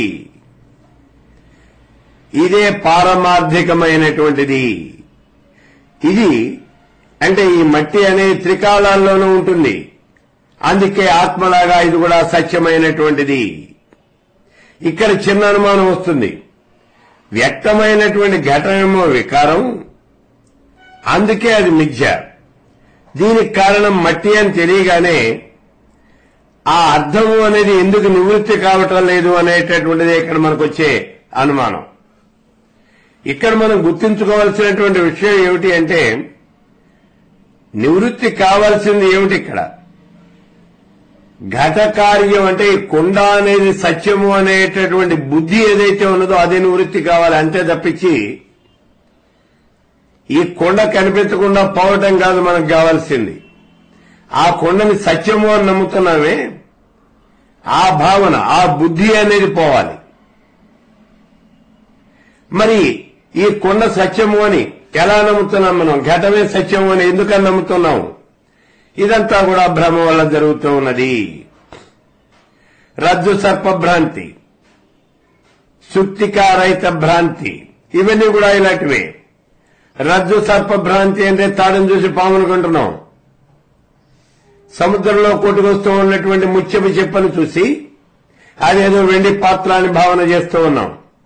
[SPEAKER 1] ఇదే పారమార్థికమైనటువంటిది ఇది అంటే ఈ మట్టి అనేది త్రికాలాల్లోనూ ఉంటుంది అందుకే ఆత్మలాగా ఇది కూడా సత్యమైనటువంటిది ఇక్కడ చిన్న అనుమానం వస్తుంది వ్యక్తమైనటువంటి ఘటనేమో వికారం అందుకే అది మిథ్య దీనికి కారణం మట్టి అని తెలియగానే ఆ అర్థము అనేది ఎందుకు నివృత్తి కావటం లేదు అనేటటువంటిది ఇక్కడ మనకు వచ్చే అనుమానం ఇక్కడ మనం గుర్తుంచుకోవాల్సినటువంటి విషయం ఏమిటి అంటే నివృత్తి కావాల్సింది ఏమిటి ఇక్కడ ఘట కార్యం అంటే ఈ కుండ అనేది సత్యము అనేటటువంటి బుద్ధి ఏదైతే ఉన్నదో అదే నివృత్తి కావాలి అంతే తప్పించి ఈ కొండ కనిపించకుండా పోవటం కాదు మనకు కావాల్సింది ఆ కొండని సత్యము అని నమ్ముతున్నామే ఆ భావన ఆ బుద్ధి అనేది పోవాలి మరి ఈ కొండ సత్యము అని ఎలా నమ్ముతున్నాం మనం ఘటమే సత్యము అని ఎందుకని నమ్ముతున్నాం ఇదంతా కూడా భ్రమ వల్ల జరుగుతూ ఉన్నది రజ్జు సర్ప భ్రాంతి సుక్తికారహిత భ్రాంతి ఇవన్నీ కూడా ఇలాంటివే రజ్జు సర్ప భ్రాంతి అంటే తాడును చూసి పామును కొంటున్నాం సముద్రంలో కొట్టుకొస్తూ ఉన్నటువంటి ముత్యపు చెప్పను చూసి అదేదో వెండి పాత్ర అని భావన చేస్తూ ఉన్నాం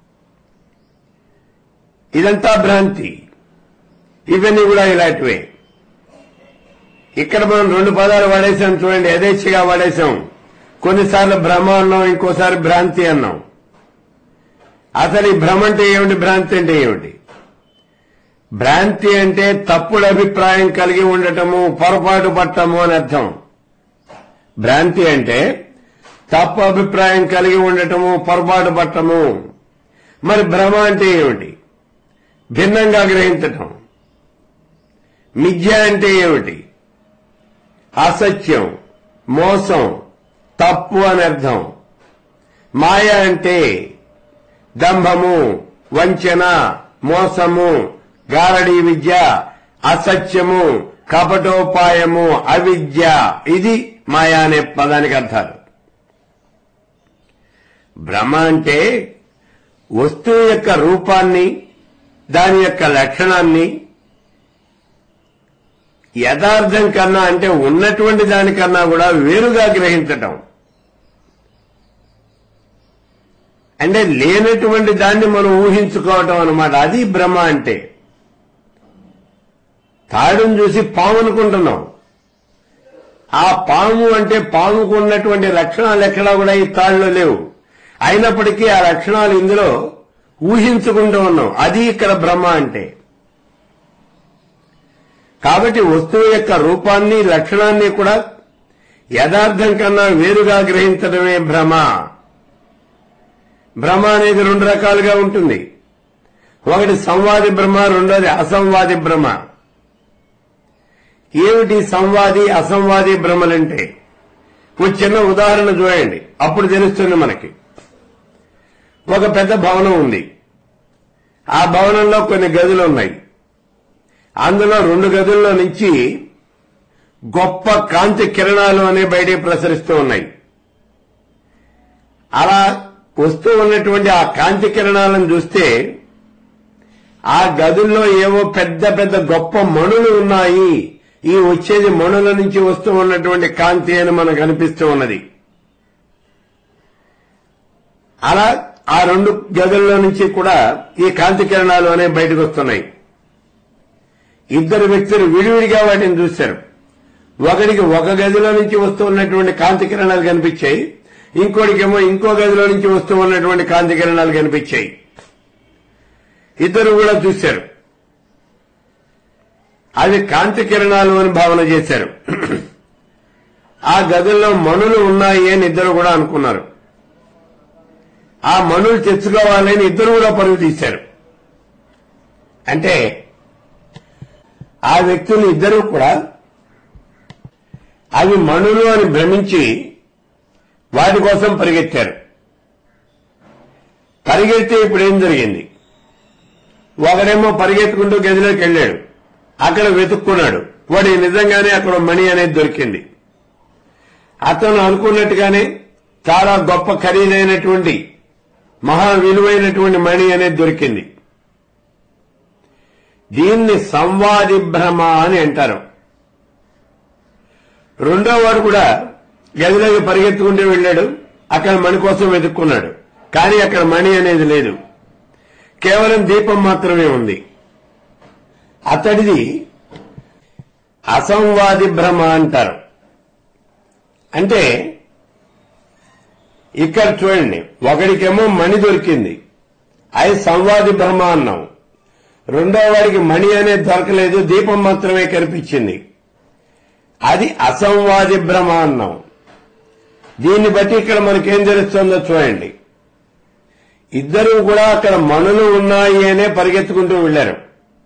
[SPEAKER 1] ఇదంతా భ్రాంతి ఇవన్నీ కూడా ఇలాంటివే ఇక్కడ మనం రెండు పదాలు వాడేసాం చూడండి యథేచ్ఛగా వాడేసాం కొన్నిసార్లు భ్రమ అన్నాం ఇంకోసారి భ్రాంతి అన్నాం అసలు ఈ భ్రమ అంటే ఏమిటి భ్రాంతి అంటే ఏమిటి భ్రాంతి అంటే తప్పుడు అభిప్రాయం కలిగి ఉండటము పొరపాటు పట్టము అని అర్థం భ్రాంతి అంటే తప్పు అభిప్రాయం కలిగి ఉండటము పొరపాటు పట్టము మరి భ్రమ అంటే ఏమిటి భిన్నంగా గ్రహించటం మిథ్య అంటే ఏమిటి అసత్యం మోసం తప్పు అని అర్థం మాయ అంటే దంభము వంచన మోసము గారడీ విద్య అసత్యము కపటోపాయము అవిద్య ఇది మాయా అనే పదానికి అర్థాలు భ్రమ అంటే వస్తువు యొక్క రూపాన్ని దాని యొక్క లక్షణాన్ని యథార్థం కన్నా అంటే ఉన్నటువంటి దానికన్నా కూడా వేరుగా గ్రహించటం అంటే లేనటువంటి దాన్ని మనం ఊహించుకోవటం అన్నమాట అది భ్రమ అంటే తాడును చూసి పాము అనుకుంటున్నాం ఆ పాము అంటే పాముకు ఉన్నటువంటి లక్షణాలు ఎక్కడా కూడా ఈ తాళ్ళలో లేవు అయినప్పటికీ ఆ లక్షణాలు ఇందులో ఊహించుకుంటూ ఉన్నాం అది ఇక్కడ బ్రహ్మ అంటే కాబట్టి వస్తువు యొక్క రూపాన్ని లక్షణాన్ని కూడా యథార్థం కన్నా వేరుగా గ్రహించడమే భ్రమ భ్రమ అనేది రెండు రకాలుగా ఉంటుంది ఒకటి సంవాది భ్రమ రెండోది అసంవాది భ్రమ ఏమిటి సంవాది అసంవాది భ్రమలంటే ఒక చిన్న ఉదాహరణ చూడండి అప్పుడు తెలుస్తుంది మనకి ఒక పెద్ద భవనం ఉంది ఆ భవనంలో కొన్ని గదులు ఉన్నాయి అందులో రెండు గదుల్లో నుంచి గొప్ప కాంతి కిరణాలు అనే బయటికి ప్రసరిస్తూ ఉన్నాయి అలా వస్తూ ఉన్నటువంటి ఆ కాంతి కిరణాలను చూస్తే ఆ గదుల్లో ఏవో పెద్ద పెద్ద గొప్ప మణులు ఉన్నాయి ఈ వచ్చేది మణుల నుంచి వస్తూ ఉన్నటువంటి కాంతి అని మనకు అనిపిస్తూ ఉన్నది అలా ఆ రెండు గదుల్లో నుంచి కూడా ఈ కాంతి కిరణాలు అనేవి బయటకు వస్తున్నాయి ఇద్దరు వ్యక్తులు విడివిడిగా వాటిని చూశారు ఒకడికి ఒక గదిలో నుంచి వస్తూ ఉన్నటువంటి కాంతి కిరణాలు కనిపించాయి ఇంకోటికేమో ఇంకో గదిలో నుంచి వస్తూ ఉన్నటువంటి కాంతి కిరణాలు కనిపించాయి ఇద్దరు కూడా చూశారు అవి కాంతి కిరణాలు అని భావన చేశారు ఆ గదుల్లో మణులు ఉన్నాయి అని ఇద్దరు కూడా అనుకున్నారు ఆ మణులు తెచ్చుకోవాలని ఇద్దరు కూడా పరుగు తీశారు అంటే ఆ వ్యక్తులు ఇద్దరు కూడా అవి మణులు అని భ్రమించి వాటి కోసం పరిగెత్తారు పరిగెడితే ఇప్పుడు ఏం జరిగింది ఒకడేమో పరిగెత్తుకుంటూ గదిలోకి వెళ్ళాడు అక్కడ వెతుక్కున్నాడు వాడి నిజంగానే అక్కడ మణి అనేది దొరికింది అతను అనుకున్నట్టుగానే చాలా గొప్ప ఖరీదైనటువంటి మహా విలువైనటువంటి మణి అనేది దొరికింది దీన్ని సంవాది భ్రమ అని అంటారు రెండో వాడు కూడా గదిలోకి పరిగెత్తుకుంటూ వెళ్ళాడు అక్కడ మణి కోసం వెతుక్కున్నాడు కానీ అక్కడ మణి అనేది లేదు కేవలం దీపం మాత్రమే ఉంది అతడిది అసంవాది భ్రమ అంటారు అంటే ఇక్కడ చూడండి ఒకడికేమో మణి దొరికింది అది సంవాది భ్రమ అన్నాం రెండో వాడికి మణి అనేది దొరకలేదు దీపం మాత్రమే కనిపించింది అది అసంవాది భ్రమ అన్నాం దీన్ని బట్టి ఇక్కడ మనకేం తెలుస్తుందో చూడండి ఇద్దరు కూడా అక్కడ మణులు ఉన్నాయి అనే పరిగెత్తుకుంటూ వెళ్లారు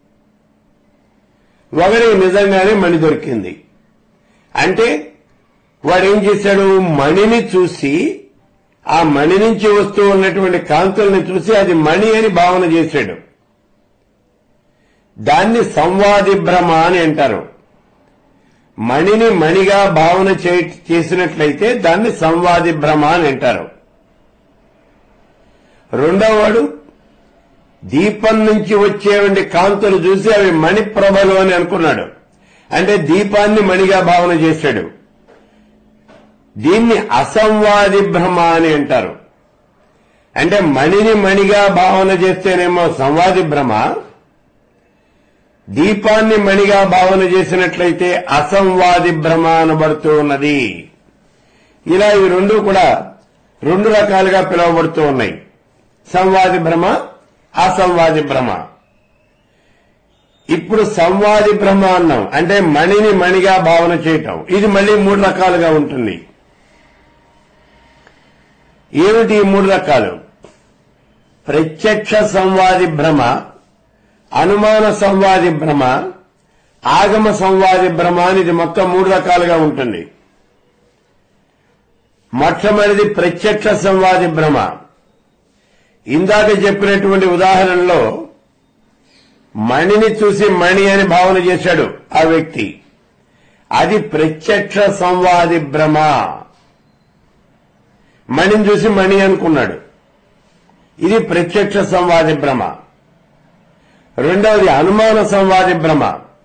[SPEAKER 1] ఒకరికి నిజంగానే మణి దొరికింది అంటే వాడు ఏం చేశాడు మణిని చూసి ఆ మణి నుంచి వస్తూ ఉన్నటువంటి కాంతుల్ని చూసి అది మణి అని భావన చేశాడు దాన్ని సంవాది భ్రమ అని అంటారు మణిని మణిగా భావన చే- చేసినట్లయితే దాన్ని సంవాది భ్రమ అని అంటారు రెండోవాడు దీపం నుంచి వచ్చేవంటి కాంతులు చూసి అవి మణి ప్రభలు అని అనుకున్నాడు అంటే దీపాన్ని మణిగా భావన చేశాడు దీన్ని అసంవాది భ్రమ అని అంటారు అంటే మణిని మణిగా భావన చేస్తేనేమో సంవాది భ్రమ దీపాన్ని మణిగా భావన చేసినట్లయితే అసంవాది భ్రమ అనబడుతూ ఉన్నది ఇలా ఇవి రెండు కూడా రెండు రకాలుగా పిలువబడుతూ ఉన్నాయి సంవాది భ్రమ అసంవాది భ్రమ ఇప్పుడు సంవాది భ్రమ అన్నాం అంటే మణిని మణిగా భావన చేయటం ఇది మళ్ళీ మూడు రకాలుగా ఉంటుంది ఏమిటి ఈ మూడు రకాలు ప్రత్యక్ష సంవాది భ్రమ అనుమాన సంవాది భ్రమ ఆగమ సంవాది భ్రమ అని ఇది మొత్తం మూడు రకాలుగా ఉంటుంది మొట్టమొదటిది ప్రత్యక్ష సంవాది భ్రమ ఇందాక చెప్పినటువంటి ఉదాహరణలో మణిని చూసి మణి అని భావన చేశాడు ఆ వ్యక్తి అది ప్రత్యక్ష సంవాది భ్రమ మణిని చూసి మణి అనుకున్నాడు ఇది ప్రత్యక్ష సంవాది భ్రమ రెండవది అనుమాన సంవాది భ్రమ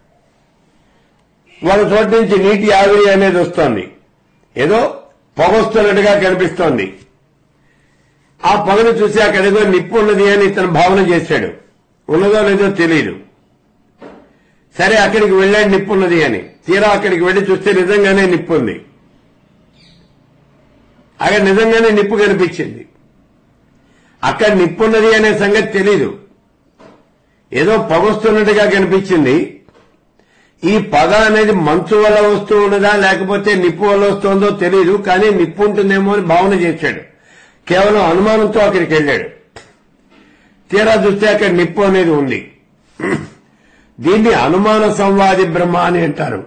[SPEAKER 1] ఒక చోట నుంచి నీటి ఆవిరి అనేది వస్తోంది ఏదో పొగొస్తున్నట్టుగా కనిపిస్తోంది ఆ పొగను చూసి అక్కడ ఏదో నిప్పు ఉన్నది అని ఇతను భావన చేశాడు ఉన్నదో లేదో తెలియదు సరే అక్కడికి వెళ్ళాడు నిప్పున్నది అని తీరా అక్కడికి వెళ్లి చూస్తే నిజంగానే నిప్పు ఉంది అక్కడ నిజంగానే నిప్పు కనిపించింది అక్కడ నిప్పున్నది అనే సంగతి తెలీదు ఏదో పొగొస్తున్నట్టుగా కనిపించింది ఈ పగ అనేది మంచు వల్ల వస్తూ ఉన్నదా లేకపోతే నిప్పు వల్ల వస్తుందో తెలియదు కానీ నిప్పు ఉంటుందేమో అని భావన చేశాడు కేవలం అనుమానంతో అక్కడికి వెళ్ళాడు తీరా చూస్తే అక్కడ నిప్పు అనేది ఉంది దీన్ని అనుమాన సంవాది బ్రహ్మ అని అంటారు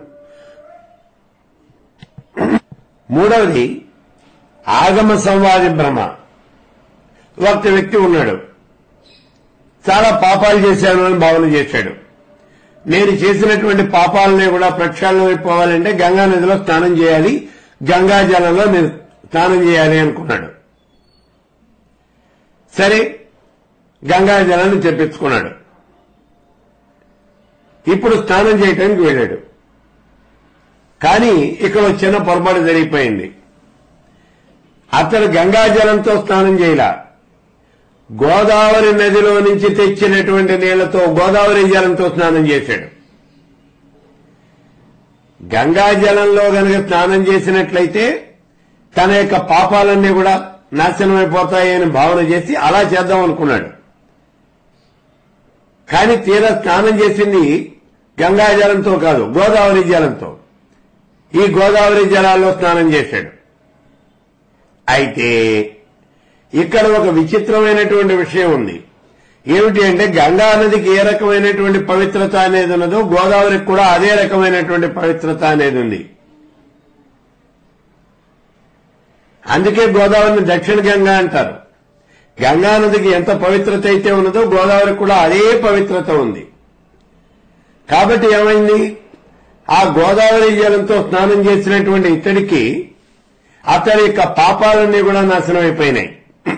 [SPEAKER 1] మూడవది ఆగమ సంవాది బ్రహ్మ ఒక వ్యక్తి ఉన్నాడు చాలా పాపాలు చేశాను అని భావన చేశాడు నేను చేసినటువంటి పాపాలని కూడా ప్రక్షాళన అయిపోవాలంటే గంగా నదిలో స్నానం చేయాలి గంగా జలంలో నేను స్నానం చేయాలి అనుకున్నాడు సరే గంగా జలాన్ని తెప్పించుకున్నాడు ఇప్పుడు స్నానం చేయటానికి వెళ్ళాడు కానీ ఇక్కడ ఒక చిన్న పొరపాటు జరిగిపోయింది అతను గంగా జలంతో స్నానం చేయలా గోదావరి నదిలో నుంచి తెచ్చినటువంటి నీళ్లతో గోదావరి జలంతో స్నానం చేశాడు గంగా జలంలో గనక స్నానం చేసినట్లయితే తన యొక్క పాపాలన్నీ కూడా నాశనమైపోతాయని భావన చేసి అలా చేద్దాం అనుకున్నాడు కానీ తీరా స్నానం చేసింది గంగా జలంతో కాదు గోదావరి జలంతో ఈ గోదావరి జలాల్లో స్నానం చేశాడు అయితే ఇక్కడ ఒక విచిత్రమైనటువంటి విషయం ఉంది ఏమిటి అంటే గంగా నదికి ఏ రకమైనటువంటి పవిత్రత అనేది ఉన్నదో గోదావరికి కూడా అదే రకమైనటువంటి పవిత్రత అనేది ఉంది అందుకే గోదావరిని దక్షిణ గంగా అంటారు గంగా నదికి ఎంత పవిత్రత అయితే ఉన్నదో గోదావరికి కూడా అదే పవిత్రత ఉంది కాబట్టి ఏమైంది ఆ గోదావరి జలంతో స్నానం చేసినటువంటి ఇతడికి అతని యొక్క పాపాలన్నీ కూడా నాశనం అయిపోయినాయి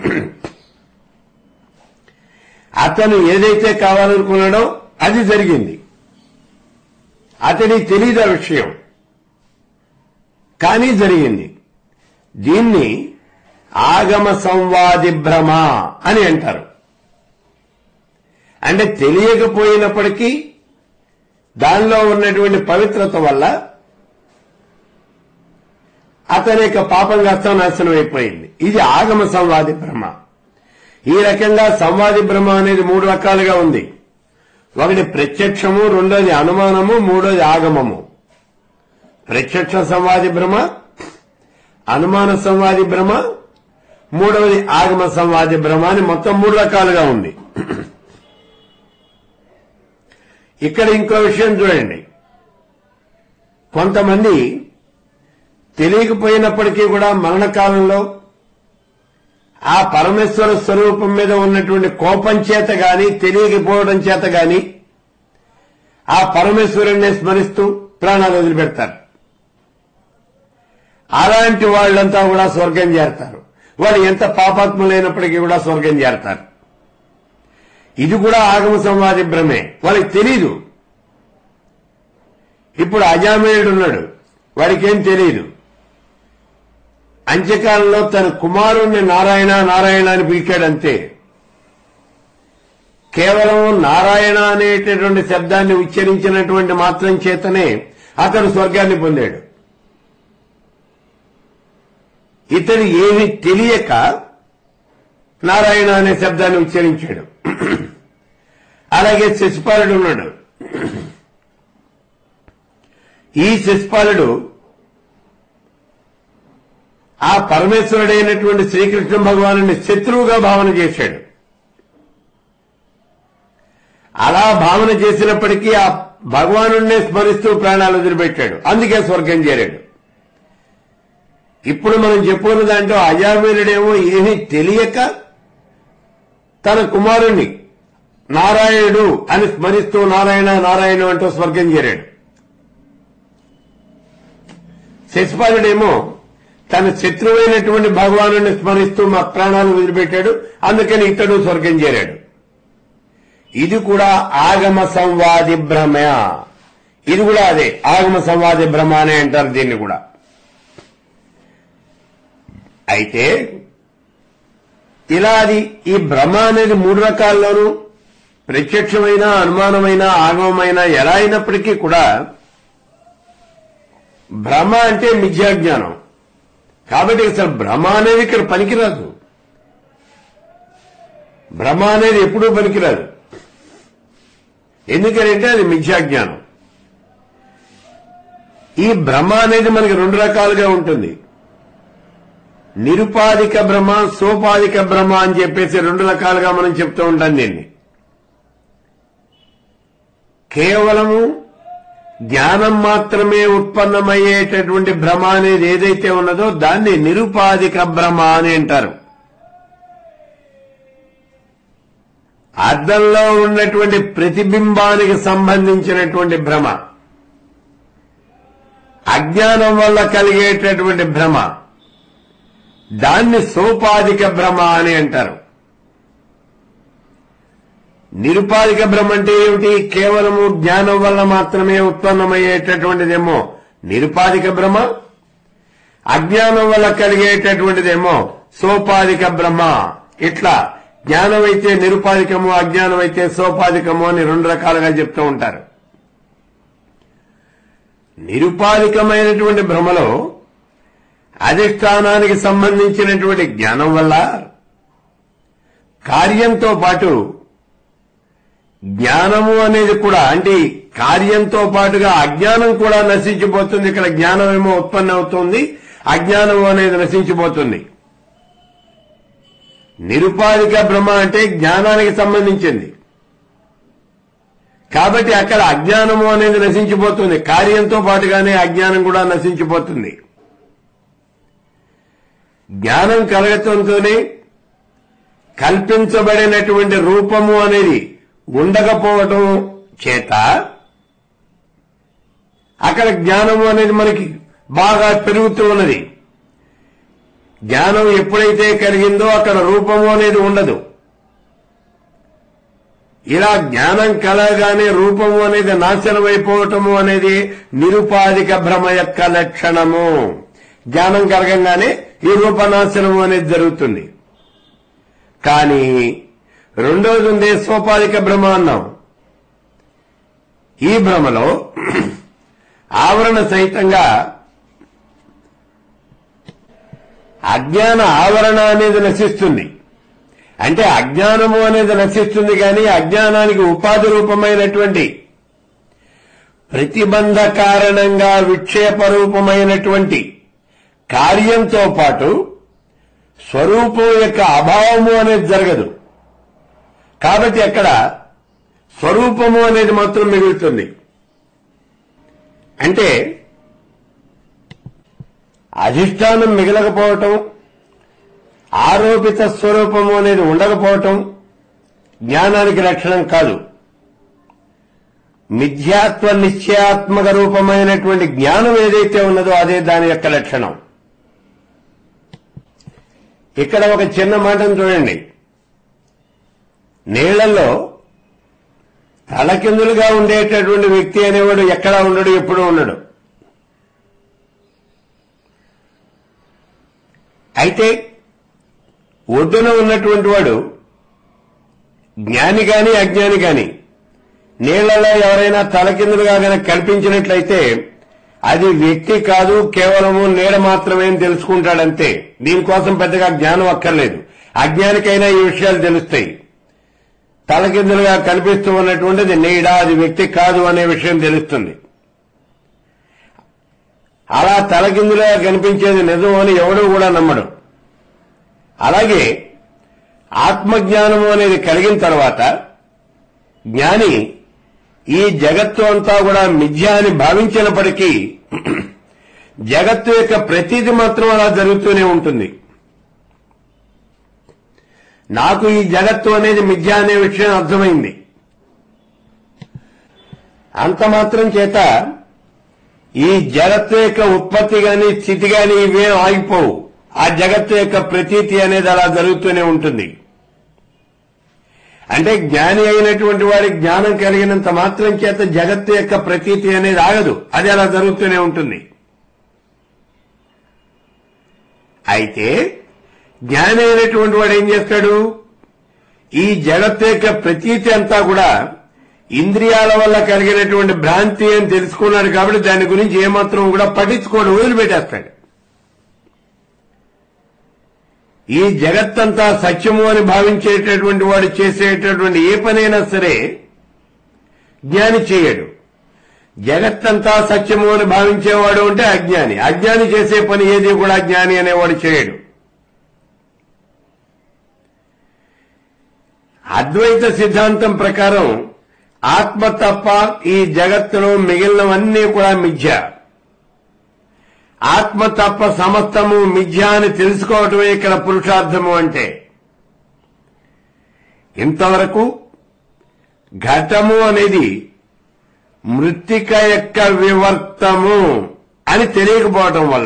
[SPEAKER 1] అతను ఏదైతే కావాలనుకున్నాడో అది జరిగింది అతనికి తెలియదు ఆ విషయం కానీ జరిగింది దీన్ని ఆగమ సంవాది భ్రమ అని అంటారు అంటే తెలియకపోయినప్పటికీ దానిలో ఉన్నటువంటి పవిత్రత వల్ల అతని యొక్క పాపం కాస్త నాశనం అయిపోయింది ఇది ఆగమ సంవాది భ్రమ ఈ రకంగా సంవాది భ్రమ అనేది మూడు రకాలుగా ఉంది ఒకటి ప్రత్యక్షము రెండోది అనుమానము మూడోది ఆగమము ప్రత్యక్ష సంవాది భ్రమ అనుమాన సంవాది భ్రమ మూడవది ఆగమ సంవాది భ్రమ అని మొత్తం మూడు రకాలుగా ఉంది ఇక్కడ ఇంకో విషయం చూడండి కొంతమంది తెలియకపోయినప్పటికీ కూడా మరణకాలంలో ఆ పరమేశ్వర స్వరూపం మీద ఉన్నటువంటి కోపం చేత గాని తెలియకపోవడం చేత గాని ఆ పరమేశ్వరుణ్ణి స్మరిస్తూ ప్రాణాలు వదిలిపెడతారు అలాంటి వాళ్ళంతా కూడా స్వర్గం చేరతారు వాళ్ళు ఎంత పాపాత్ములైనప్పటికీ కూడా స్వర్గం చేరతారు ఇది కూడా ఆగమ సంవాది భ్రమే వాళ్ళకి తెలీదు ఇప్పుడు అజామేయుడు ఉన్నాడు వాడికేం తెలియదు అంత్యకాలంలో తన కుమారుణ్ణి నారాయణ నారాయణ అని పిలిచాడంతే కేవలం నారాయణ అనేటటువంటి శబ్దాన్ని ఉచ్చరించినటువంటి మాత్రం చేతనే అతడు స్వర్గాన్ని పొందాడు ఇతడు ఏమి తెలియక నారాయణ అనే శబ్దాన్ని ఉచ్చరించాడు అలాగే శశిపాలుడు ఉన్నాడు ఈ శశిపాలుడు ఆ పరమేశ్వరుడైనటువంటి శ్రీకృష్ణ భగవాను శత్రువుగా భావన చేశాడు అలా భావన చేసినప్పటికీ ఆ భగవానుణ్ణే స్మరిస్తూ ప్రాణాలు వదిలిపెట్టాడు అందుకే స్వర్గం చేరాడు ఇప్పుడు మనం చెప్పుకున్న దాంట్లో అజామీరుడేమో ఏమీ తెలియక తన కుమారుణ్ణి నారాయణుడు అని స్మరిస్తూ నారాయణ నారాయణ అంటూ స్వర్గం చేరాడు శశిపాలుడేమో తన శత్రువైనటువంటి భగవాను స్మరిస్తూ మా ప్రాణాలు వదిలిపెట్టాడు అందుకని ఇతడు స్వర్గం చేరాడు ఇది కూడా ఆగమ సంవాది భ్రమ ఇది కూడా అదే ఆగమ సంవాది భ్రమ అనే అంటారు దీన్ని కూడా అయితే ఇలా అది ఈ భ్రమ అనేది మూడు రకాల్లోనూ ప్రత్యక్షమైన అనుమానమైన ఆగమమైన ఎలా అయినప్పటికీ కూడా భ్రమ అంటే మిథ్యాజ్ఞానం కాబట్టి అసలు భ్రమ అనేది ఇక్కడ పనికిరాదు భ్రమ అనేది ఎప్పుడూ పనికిరాదు ఎందుకంటే అది మిథ్యాజ్ఞానం ఈ భ్రమ అనేది మనకి రెండు రకాలుగా ఉంటుంది నిరుపాధిక భ్రమ సోపాధిక భ్రమ అని చెప్పేసి రెండు రకాలుగా మనం చెప్తూ ఉంటాం దీన్ని కేవలము జ్ఞానం మాత్రమే ఉత్పన్నమయ్యేటటువంటి భ్రమ అనేది ఏదైతే ఉన్నదో దాన్ని నిరుపాధిక భ్రమ అని అంటారు అద్దంలో ఉన్నటువంటి ప్రతిబింబానికి సంబంధించినటువంటి భ్రమ అజ్ఞానం వల్ల కలిగేటటువంటి భ్రమ దాన్ని సోపాధిక భ్రమ అని అంటారు నిరుపాధిక భ్రమ అంటే ఏమిటి కేవలము జ్ఞానం వల్ల మాత్రమే ఉత్పన్నమయ్యేటటువంటిదేమో నిరుపాధిక భ్రమ అజ్ఞానం వల్ల కలిగేటటువంటిదేమో సోపాధిక భ్రమ ఇట్లా జ్ఞానం అయితే నిరుపాధికము అజ్ఞానం అయితే సోపాధికము అని రెండు రకాలుగా చెప్తూ ఉంటారు నిరుపాధికమైనటువంటి భ్రమలో అధిష్టానానికి సంబంధించినటువంటి జ్ఞానం వల్ల కార్యంతో పాటు జ్ఞానము అనేది కూడా అంటే కార్యంతో పాటుగా అజ్ఞానం కూడా నశించిపోతుంది ఇక్కడ జ్ఞానం ఏమో ఉత్పన్న అవుతుంది అజ్ఞానం అనేది నశించిపోతుంది నిరుపాధిక భ్రమ అంటే జ్ఞానానికి సంబంధించింది కాబట్టి అక్కడ అజ్ఞానము అనేది నశించిపోతుంది కార్యంతో పాటుగానే అజ్ఞానం కూడా నశించిపోతుంది జ్ఞానం కలగటంతోనే కల్పించబడినటువంటి రూపము అనేది ఉండకపోవటం చేత అక్కడ జ్ఞానము అనేది మనకి బాగా పెరుగుతూ ఉన్నది జ్ఞానం ఎప్పుడైతే కలిగిందో అక్కడ రూపము అనేది ఉండదు ఇలా జ్ఞానం కలగానే రూపము అనేది నాశనం అయిపోవటము అనేది నిరుపాధిక భ్రమ యొక్క లక్షణము జ్ఞానం కలగంగానే ఈ రూపనాశనము అనేది జరుగుతుంది కానీ రెండోది ఉంది సోపాధిక భ్రమ అన్నాం ఈ భ్రమలో ఆవరణ సహితంగా అజ్ఞాన ఆవరణ అనేది నశిస్తుంది అంటే అజ్ఞానము అనేది నశిస్తుంది కానీ అజ్ఞానానికి ఉపాధి రూపమైనటువంటి ప్రతిబంధ కారణంగా విక్షేప రూపమైనటువంటి కార్యంతో పాటు స్వరూపం యొక్క అభావము అనేది జరగదు కాబట్టి అక్కడ స్వరూపము అనేది మాత్రం మిగులుతుంది అంటే అధిష్టానం మిగలకపోవటం ఆరోపిత స్వరూపము అనేది ఉండకపోవటం జ్ఞానానికి లక్షణం కాదు మిథ్యాత్వ నిశ్చయాత్మక రూపమైనటువంటి జ్ఞానం ఏదైతే ఉన్నదో అదే దాని యొక్క లక్షణం ఇక్కడ ఒక చిన్న మాటను చూడండి నీళ్లలో తలకిందులుగా ఉండేటటువంటి వ్యక్తి అనేవాడు ఎక్కడా ఉండడు ఎప్పుడూ ఉండడు అయితే ఒడ్డున ఉన్నటువంటి వాడు జ్ఞాని గాని అజ్ఞాని గాని నీళ్లలో ఎవరైనా తలకిందులుగా గనక కల్పించినట్లయితే అది వ్యక్తి కాదు కేవలము నీడ మాత్రమే అని తెలుసుకుంటాడంతే దీనికోసం పెద్దగా జ్ఞానం అక్కర్లేదు అజ్ఞానికైనా ఈ విషయాలు తెలుస్తాయి తలకిందులుగా కనిపిస్తూ ఉన్నటువంటిది నీడ అది వ్యక్తి కాదు అనే విషయం తెలుస్తుంది అలా తలకిందులుగా కనిపించేది నిజం అని ఎవడూ కూడా నమ్మడు అలాగే ఆత్మజ్ఞానము అనేది కలిగిన తర్వాత జ్ఞాని ఈ జగత్తు అంతా కూడా మిథ్య అని భావించినప్పటికీ జగత్తు యొక్క ప్రతీది మాత్రం అలా జరుగుతూనే ఉంటుంది నాకు ఈ జగత్తు అనేది మిథ్య అనే విషయం అర్థమైంది అంత మాత్రం చేత ఈ జగత్తు యొక్క ఉత్పత్తి గాని స్థితి గాని ఇవేం ఆగిపోవు ఆ జగత్తు యొక్క ప్రతీతి అనేది అలా జరుగుతూనే ఉంటుంది అంటే జ్ఞాని అయినటువంటి వాడి జ్ఞానం కలిగినంత మాత్రం చేత జగత్తు యొక్క ప్రతీతి అనేది ఆగదు అది అలా జరుగుతూనే ఉంటుంది అయితే జ్ఞాని అయినటువంటి వాడు ఏం చేస్తాడు
[SPEAKER 2] ఈ జగత్ యొక్క ప్రతీతి అంతా కూడా ఇంద్రియాల వల్ల కలిగినటువంటి భ్రాంతి అని తెలుసుకున్నాడు కాబట్టి దాని గురించి ఏమాత్రం కూడా పట్టించుకోడు వదిలిపెట్టేస్తాడు ఈ జగత్తంతా సత్యము అని భావించేటటువంటి వాడు చేసేటటువంటి ఏ పనైనా సరే జ్ఞాని చేయడు జగత్తంతా సత్యము అని భావించేవాడు అంటే అజ్ఞాని అజ్ఞాని చేసే పని ఏది కూడా జ్ఞాని అనేవాడు చేయడు అద్వైత సిద్ధాంతం ప్రకారం ఆత్మ తప్ప ఈ జగత్తులో మిగిలినవన్నీ కూడా మిథ్య ఆత్మ తప్ప సమస్తము మిథ్య అని తెలుసుకోవటమే ఇక్కడ పురుషార్థము అంటే ఇంతవరకు ఘటము అనేది మృత్తిక యొక్క వివర్తము అని తెలియకపోవటం వల్ల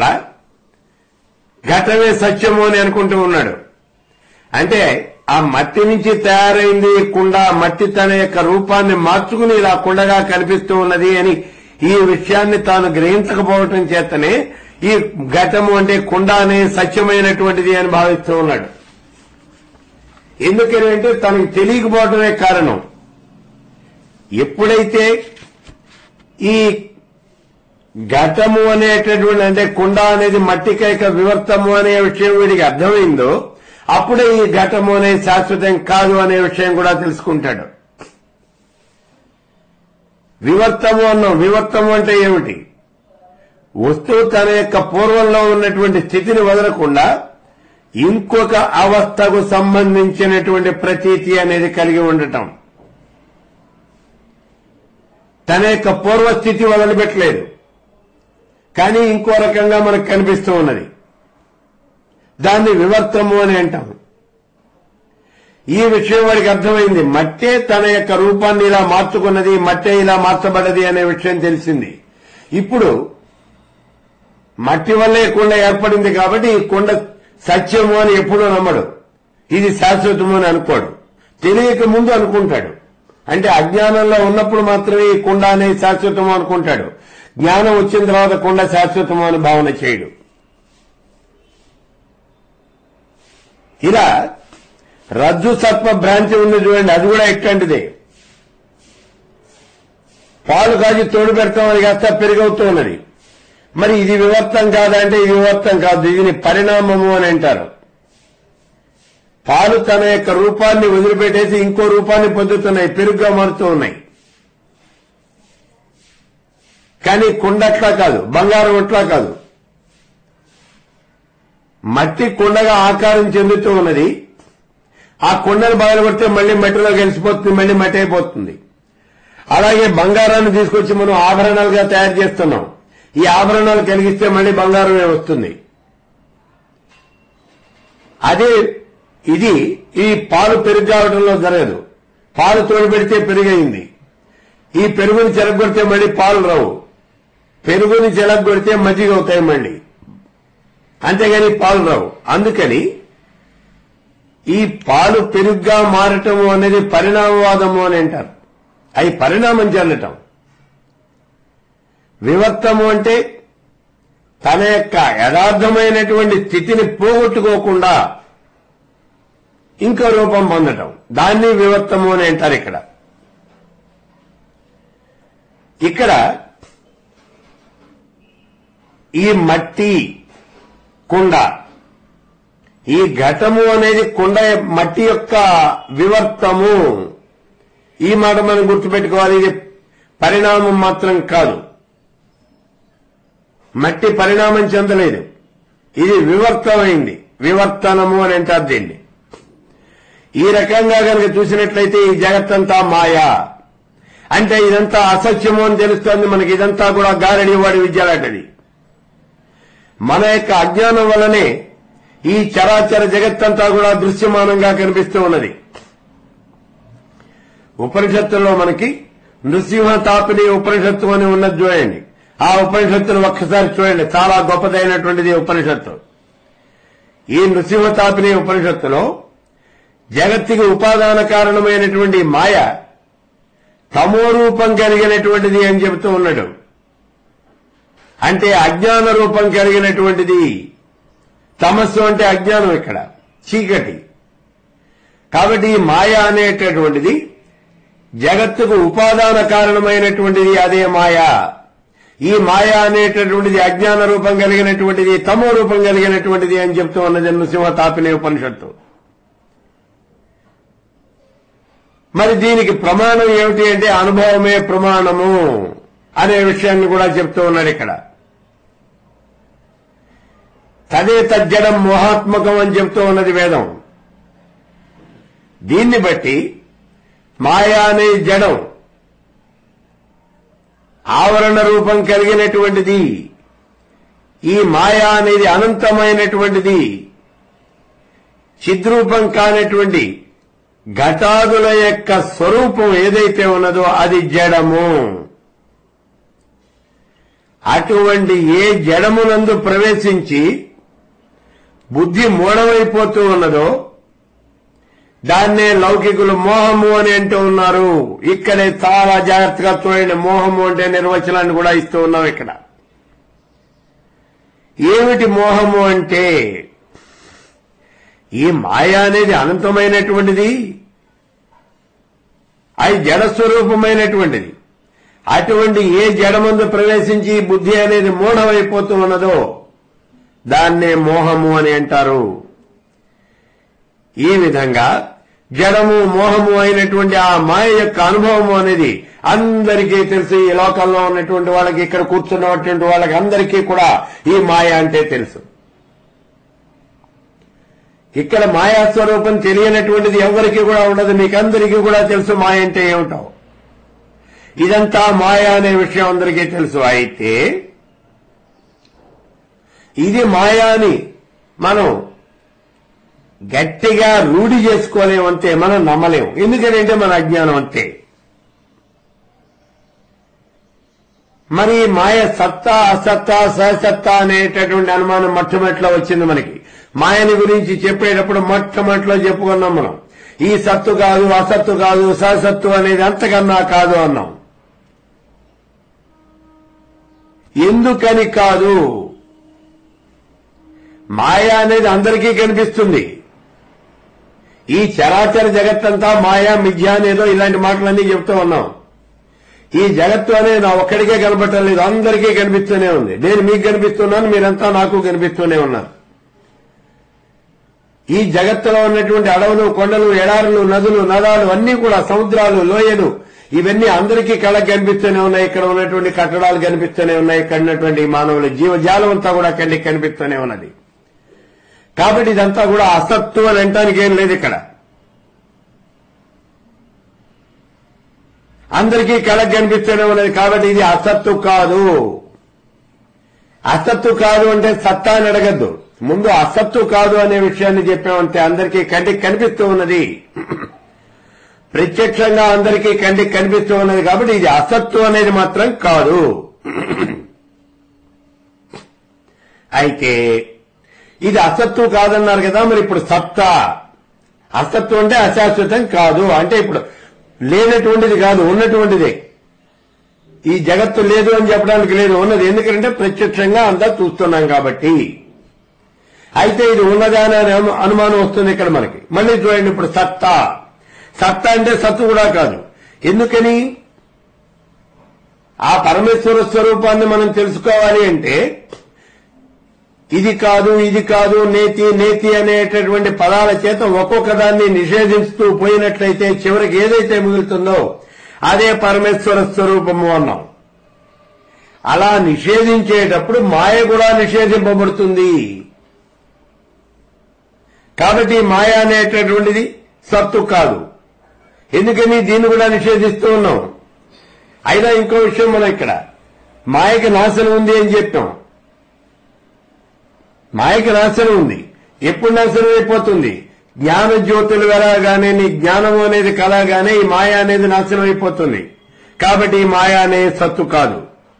[SPEAKER 2] ఘటమే సత్యము అని అనుకుంటూ ఉన్నాడు అంటే ఆ మట్టి నుంచి తయారైంది కుండ మట్టి తన యొక్క రూపాన్ని మార్చుకుని ఇలా కుండగా కనిపిస్తూ ఉన్నది అని ఈ విషయాన్ని తాను గ్రహించకపోవటం చేతనే ఈ ఘటము అంటే కుండ అనే సత్యమైనటువంటిది అని భావిస్తూ ఉన్నాడు ఎందుకని అంటే తనకు తెలియకపోవటమే కారణం ఎప్పుడైతే ఈ ఘటము అనేటటువంటి అంటే కుండ అనేది మట్టికైక వివర్తము అనే విషయం వీడికి అర్థమైందో అప్పుడే ఈ ఘటము అనేది శాశ్వతం కాదు అనే విషయం కూడా తెలుసుకుంటాడు వివర్తము అన్నాం వివర్తము అంటే ఏమిటి వస్తువు తన యొక్క పూర్వంలో ఉన్నటువంటి స్థితిని వదలకుండా ఇంకొక అవస్థకు సంబంధించినటువంటి ప్రతీతి అనేది కలిగి ఉండటం తన యొక్క పూర్వస్థితి వదిలిపెట్టలేదు కానీ ఇంకో రకంగా మనకు కనిపిస్తూ ఉన్నది దాన్ని వివర్తము అని అంటాం ఈ విషయం వాడికి అర్థమైంది మట్టే తన యొక్క రూపాన్ని ఇలా మార్చుకున్నది మట్టే ఇలా మార్చబడ్డది అనే విషయం తెలిసింది ఇప్పుడు మట్టి వల్లే కుండ ఏర్పడింది కాబట్టి ఈ కుండ సత్యము అని ఎప్పుడూ నమ్మడు ఇది శాశ్వతము అని అనుకోడు తెలియక ముందు అనుకుంటాడు అంటే అజ్ఞానంలో ఉన్నప్పుడు మాత్రమే ఈ కుండ అనేది శాశ్వతము అనుకుంటాడు జ్ఞానం వచ్చిన తర్వాత కుండ శాశ్వతము అని భావన చేయడు ఇలా రజ్జు సత్వ భ్రాంతి ఉంది చూడండి అది కూడా ఎట్లాంటిదే పాలు కాచి తోడు పెడతాం అది కాస్త పెరుగవుతూ ఉన్నది మరి ఇది వివర్తం కాదంటే ఇది వివర్తం కాదు ఇది పరిణామము అని అంటారు పాలు తన యొక్క రూపాన్ని వదిలిపెట్టేసి ఇంకో రూపాన్ని పొందుతున్నాయి పెరుగ్గా మారుతూ ఉన్నాయి కానీ కుండట్లా కాదు బంగారం అట్లా కాదు మట్టి కుండగా ఆకారం చెందుతూ ఉన్నది ఆ కుండను బయలు కొడితే మళ్ళీ మట్టిలో కలిసిపోతుంది మళ్ళీ మట్టి అయిపోతుంది అలాగే బంగారాన్ని తీసుకొచ్చి మనం ఆభరణాలుగా తయారు చేస్తున్నాం ఈ ఆభరణాలు కలిగిస్తే మళ్ళీ బంగారమే వస్తుంది అదే ఇది ఈ పాలు పెరుగు కావడంలో జరగదు పాలు తోడు పెడితే పెరుగైంది ఈ పెరుగుని చెరగొడితే మళ్ళీ పాలు రావు పెరుగుని చెరగొడితే మజ్జిగ అవుతాయి మళ్ళీ అంతేగాని పాలు రావు అందుకని ఈ పాలు పెరుగ్గా మారటము అనేది పరిణామవాదము అని అంటారు అవి పరిణామం చెందటం వివర్తము అంటే తన యొక్క యథార్థమైనటువంటి స్థితిని పోగొట్టుకోకుండా ఇంకో రూపం పొందటం దాన్ని వివర్తము అని అంటారు ఇక్కడ ఇక్కడ ఈ మట్టి కుండ ఈ ఘటము అనేది కుండ మట్టి యొక్క వివర్తము ఈ మాట మనం గుర్తుపెట్టుకోవాలి ఇది పరిణామం మాత్రం కాదు మట్టి పరిణామం చెందలేదు ఇది వివర్తమైంది వివర్తనము అని అంటారు దీన్ని ఈ రకంగా కనుక చూసినట్లయితే ఈ జగత్తంతా మాయా అంటే ఇదంతా అసత్యము అని తెలుస్తోంది మనకి ఇదంతా కూడా గారడి వాడి విద్యలాంటిది మన యొక్క అజ్ఞానం వల్లనే ఈ చరాచర జగత్తంతా కూడా దృశ్యమానంగా కనిపిస్తూ ఉన్నది ఉపనిషత్తుల్లో మనకి నృసింహ తాపిని ఉపనిషత్తు అని ఉన్నది చూడండి ఆ ఉపనిషత్తును ఒక్కసారి చూడండి చాలా గొప్పదైనటువంటిది ఈ ఉపనిషత్తు ఈ నృసింహ తాపిని ఉపనిషత్తులో జగత్తుకి ఉపాదాన కారణమైనటువంటి మాయ తమో రూపం కలిగినటువంటిది అని చెబుతూ ఉన్నాడు అంటే అజ్ఞాన రూపం కలిగినటువంటిది తమస్సు అంటే అజ్ఞానం ఇక్కడ చీకటి కాబట్టి ఈ మాయ అనేటటువంటిది జగత్తుకు ఉపాదాన కారణమైనటువంటిది అదే మాయ ఈ మాయ అనేటటువంటిది అజ్ఞాన రూపం కలిగినటువంటిది తమో రూపం కలిగినటువంటిది అని చెప్తూ ఉన్నది నృసింహ తాపినే ఉపనిషత్తు మరి దీనికి ప్రమాణం ఏమిటి అంటే అనుభవమే ప్రమాణము అనే విషయాన్ని కూడా చెప్తూ ఉన్నాడు ఇక్కడ తదే తజ్జడం మోహాత్మకం అని చెప్తూ ఉన్నది వేదం దీన్ని బట్టి మాయా అనే జడం ఆవరణ రూపం కలిగినటువంటిది ఈ మాయా అనేది అనంతమైనటువంటిది చిద్రూపం కానటువంటి ఘటాదుల యొక్క స్వరూపం ఏదైతే ఉన్నదో అది జడము అటువంటి ఏ జడమునందు ప్రవేశించి బుద్ధి మూఢమైపోతూ ఉన్నదో దాన్నే లౌకికులు మోహము అని అంటూ ఉన్నారు ఇక్కడే చాలా జాగ్రత్తగా చూడండి మోహము అంటే నిర్వచనాన్ని కూడా ఇస్తూ ఉన్నాం ఇక్కడ ఏమిటి మోహము అంటే ఈ మాయ అనేది అనంతమైనటువంటిది అది జడస్వరూపమైనటువంటిది అటువంటి ఏ జడమందు ప్రవేశించి ఈ బుద్ధి అనేది మూఢమైపోతూ ఉన్నదో దాన్నే మోహము అని అంటారు ఈ విధంగా జడము మోహము అయినటువంటి ఆ మాయ యొక్క అనుభవము అనేది అందరికీ తెలుసు ఈ లోకంలో ఉన్నటువంటి వాళ్ళకి ఇక్కడ కూర్చున్నటువంటి వాళ్ళకి అందరికీ కూడా ఈ మాయ అంటే తెలుసు ఇక్కడ మాయా స్వరూపం తెలియనటువంటిది ఎవరికి కూడా ఉండదు మీకందరికీ కూడా తెలుసు మాయ అంటే ఏమిటో ఇదంతా మాయ అనే విషయం అందరికీ తెలుసు అయితే ఇది మాయా అని మనం గట్టిగా రూఢి చేసుకోలేము అంతే మనం నమ్మలేము ఎందుకంటే మన అజ్ఞానం అంతే మరి ఈ మాయ సత్తా అసత్తా సహసత్తా అనేటటువంటి అనుమానం మొట్టమొదటిలో వచ్చింది మనకి మాయని గురించి చెప్పేటప్పుడు మొట్టమొదటిలో చెప్పుకున్నాం మనం ఈ సత్తు కాదు అసత్తు కాదు సహసత్తు అనేది అంతకన్నా కాదు అన్నాం ఎందుకని కాదు మాయ అనేది అందరికీ కనిపిస్తుంది ఈ చరాచర జగత్తంతా మాయా మిథ్య అనేదో ఇలాంటి మాటలన్నీ చెప్తూ ఉన్నాం ఈ జగత్తు అనేది నా ఒక్కడికే కనబడటం లేదు అందరికీ కనిపిస్తూనే ఉంది నేను మీకు కనిపిస్తున్నాను మీరంతా నాకు కనిపిస్తూనే ఉన్నారు ఈ జగత్తులో ఉన్నటువంటి అడవులు కొండలు ఎడారులు నదులు నదాలు అన్నీ కూడా సముద్రాలు లోయలు ఇవన్నీ అందరికీ కళ్ళకి కనిపిస్తూనే ఉన్నాయి ఇక్కడ ఉన్నటువంటి కట్టడాలు కనిపిస్తూనే ఉన్నాయి ఇక్కడ ఉన్నటువంటి మానవుల జీవజాలం అంతా కూడా కంటికి కనిపిస్తూనే ఉన్నది కాబట్టి ఇదంతా కూడా అసత్తు అని అంటానికి ఏం లేదు ఇక్కడ అందరికీ కళకు కనిపిస్తూనే ఉన్నది కాబట్టి ఇది అసత్తు కాదు అసత్తు కాదు అంటే సత్తా అని అడగద్దు ముందు అసత్తు కాదు అనే విషయాన్ని చెప్పామంటే అందరికీ కంటికి కనిపిస్తూ ఉన్నది ప్రత్యక్షంగా అందరికీ కంటికి కనిపిస్తూ ఉన్నది కాబట్టి ఇది అసత్తు అనేది మాత్రం కాదు అయితే ఇది అసత్తు కాదన్నారు కదా మరి ఇప్పుడు సత్తా అసత్తు అంటే అశాశ్వతం కాదు అంటే ఇప్పుడు లేనటువంటిది కాదు ఉన్నటువంటిదే ఈ జగత్తు లేదు అని చెప్పడానికి లేదు ఉన్నది ఎందుకంటే ప్రత్యక్షంగా అంతా చూస్తున్నాం కాబట్టి అయితే ఇది ఉన్నదా అనే అను- అనుమానం వస్తుంది ఇక్కడ మనకి మళ్ళీ చూడండి ఇప్పుడు సత్తా సత్తా అంటే సత్తు కూడా కాదు ఎందుకని ఆ పరమేశ్వర స్వరూపాన్ని మనం తెలుసుకోవాలి అంటే ఇది కాదు ఇది కాదు నేతి నేతి అనేటటువంటి పదాల చేత ఒక్కొక్క దాన్ని నిషేధిస్తూ పోయినట్లయితే చివరికి ఏదైతే మిగులుతుందో అదే పరమేశ్వర స్వరూపము అన్నాం అలా నిషేధించేటప్పుడు మాయ కూడా నిషేధింపబడుతుంది కాబట్టి మాయ అనేటటువంటిది సత్తు కాదు ఎందుకని దీన్ని కూడా నిషేధిస్తూ ఉన్నాం అయినా ఇంకో విషయం మనం ఇక్కడ మాయకి నాశనం ఉంది అని చెప్పాం మాయకి నాశనం ఉంది ఎప్పుడు నాశనం అయిపోతుంది జ్ఞాన జ్యోతులు వెలగానే నీ జ్ఞానము అనేది కలగానే ఈ మాయ అనేది నాశనం అయిపోతుంది కాబట్టి ఈ మాయ అనేది సత్తు కాదు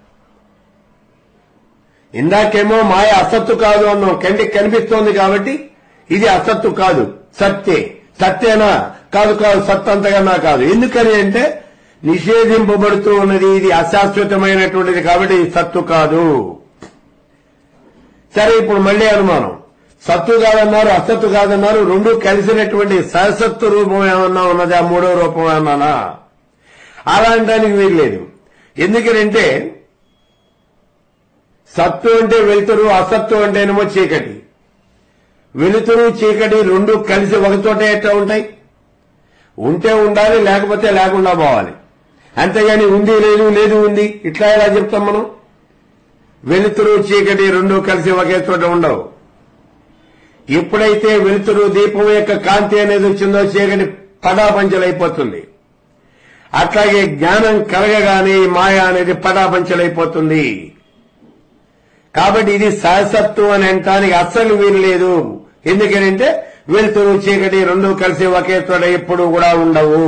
[SPEAKER 2] ఇందాకేమో మాయ అసత్తు కాదు అన్నాం కంటికి కనిపిస్తోంది కాబట్టి ఇది అసత్తు కాదు సత్యే సత్యేనా కాదు కాదు సత్తు అంతకన్నా కాదు ఎందుకని అంటే నిషేధింపబడుతూ ఉన్నది ఇది అశాశ్వతమైనటువంటిది కాబట్టి ఇది సత్తు కాదు సరే ఇప్పుడు మళ్ళీ అనుమానం సత్తు కాదన్నారు అసత్తు కాదన్నారు రెండు కలిసినటువంటి సరసత్తు రూపం ఏమన్నా ఉన్నది ఆ మూడో రూపం ఏమన్నా అలాంటానికి వీల్లేదు ఎందుకనంటే సత్తు అంటే వెలుతురు అసత్తు అంటేనేమో చీకటి వెలుతురు చీకటి రెండు కలిసి ఒకచోటే ఎట్లా ఉంటాయి ఉంటే ఉండాలి లేకపోతే లేకుండా పోవాలి అంతేగాని ఉంది లేదు లేదు ఉంది ఇట్లా ఎలా చెప్తాం మనం వెలుతురు చీకటి రెండు కలిసి ఒకే చోట ఉండవు ఎప్పుడైతే వెలుతురు దీపం యొక్క కాంతి అనేది వచ్చిందో చీకటి పటాపంచలైపోతుంది అట్లాగే జ్ఞానం కలగగానే ఈ మాయ అనేది పటాపంచలైపోతుంది కాబట్టి ఇది సహసత్వం అని అంటానికి అస్సలు వీలు లేదు ఎందుకనంటే వెలుతురు చీకటి రెండు కలిసి ఒకే చోట ఎప్పుడు కూడా ఉండవు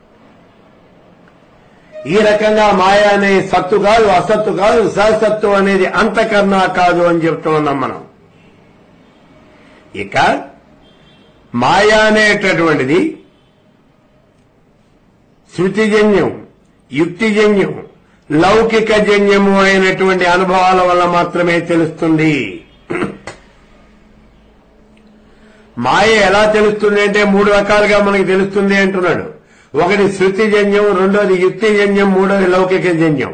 [SPEAKER 2] ఈ రకంగా మాయ అనే సత్తు కాదు అసత్తు కాదు సహసత్తు అనేది అంతకన్నా కాదు అని చెప్తూ ఉన్నాం మనం ఇక మాయ అనేటటువంటిది శృతిజన్యం యుక్తిజన్యం లౌకిక జన్యము అయినటువంటి అనుభవాల వల్ల మాత్రమే తెలుస్తుంది మాయ ఎలా తెలుస్తుంది అంటే మూడు రకాలుగా మనకి తెలుస్తుంది అంటున్నాడు ఒకటి శృతిజన్యం రెండోది యుక్తిజన్యం మూడోది లౌకిక జన్యం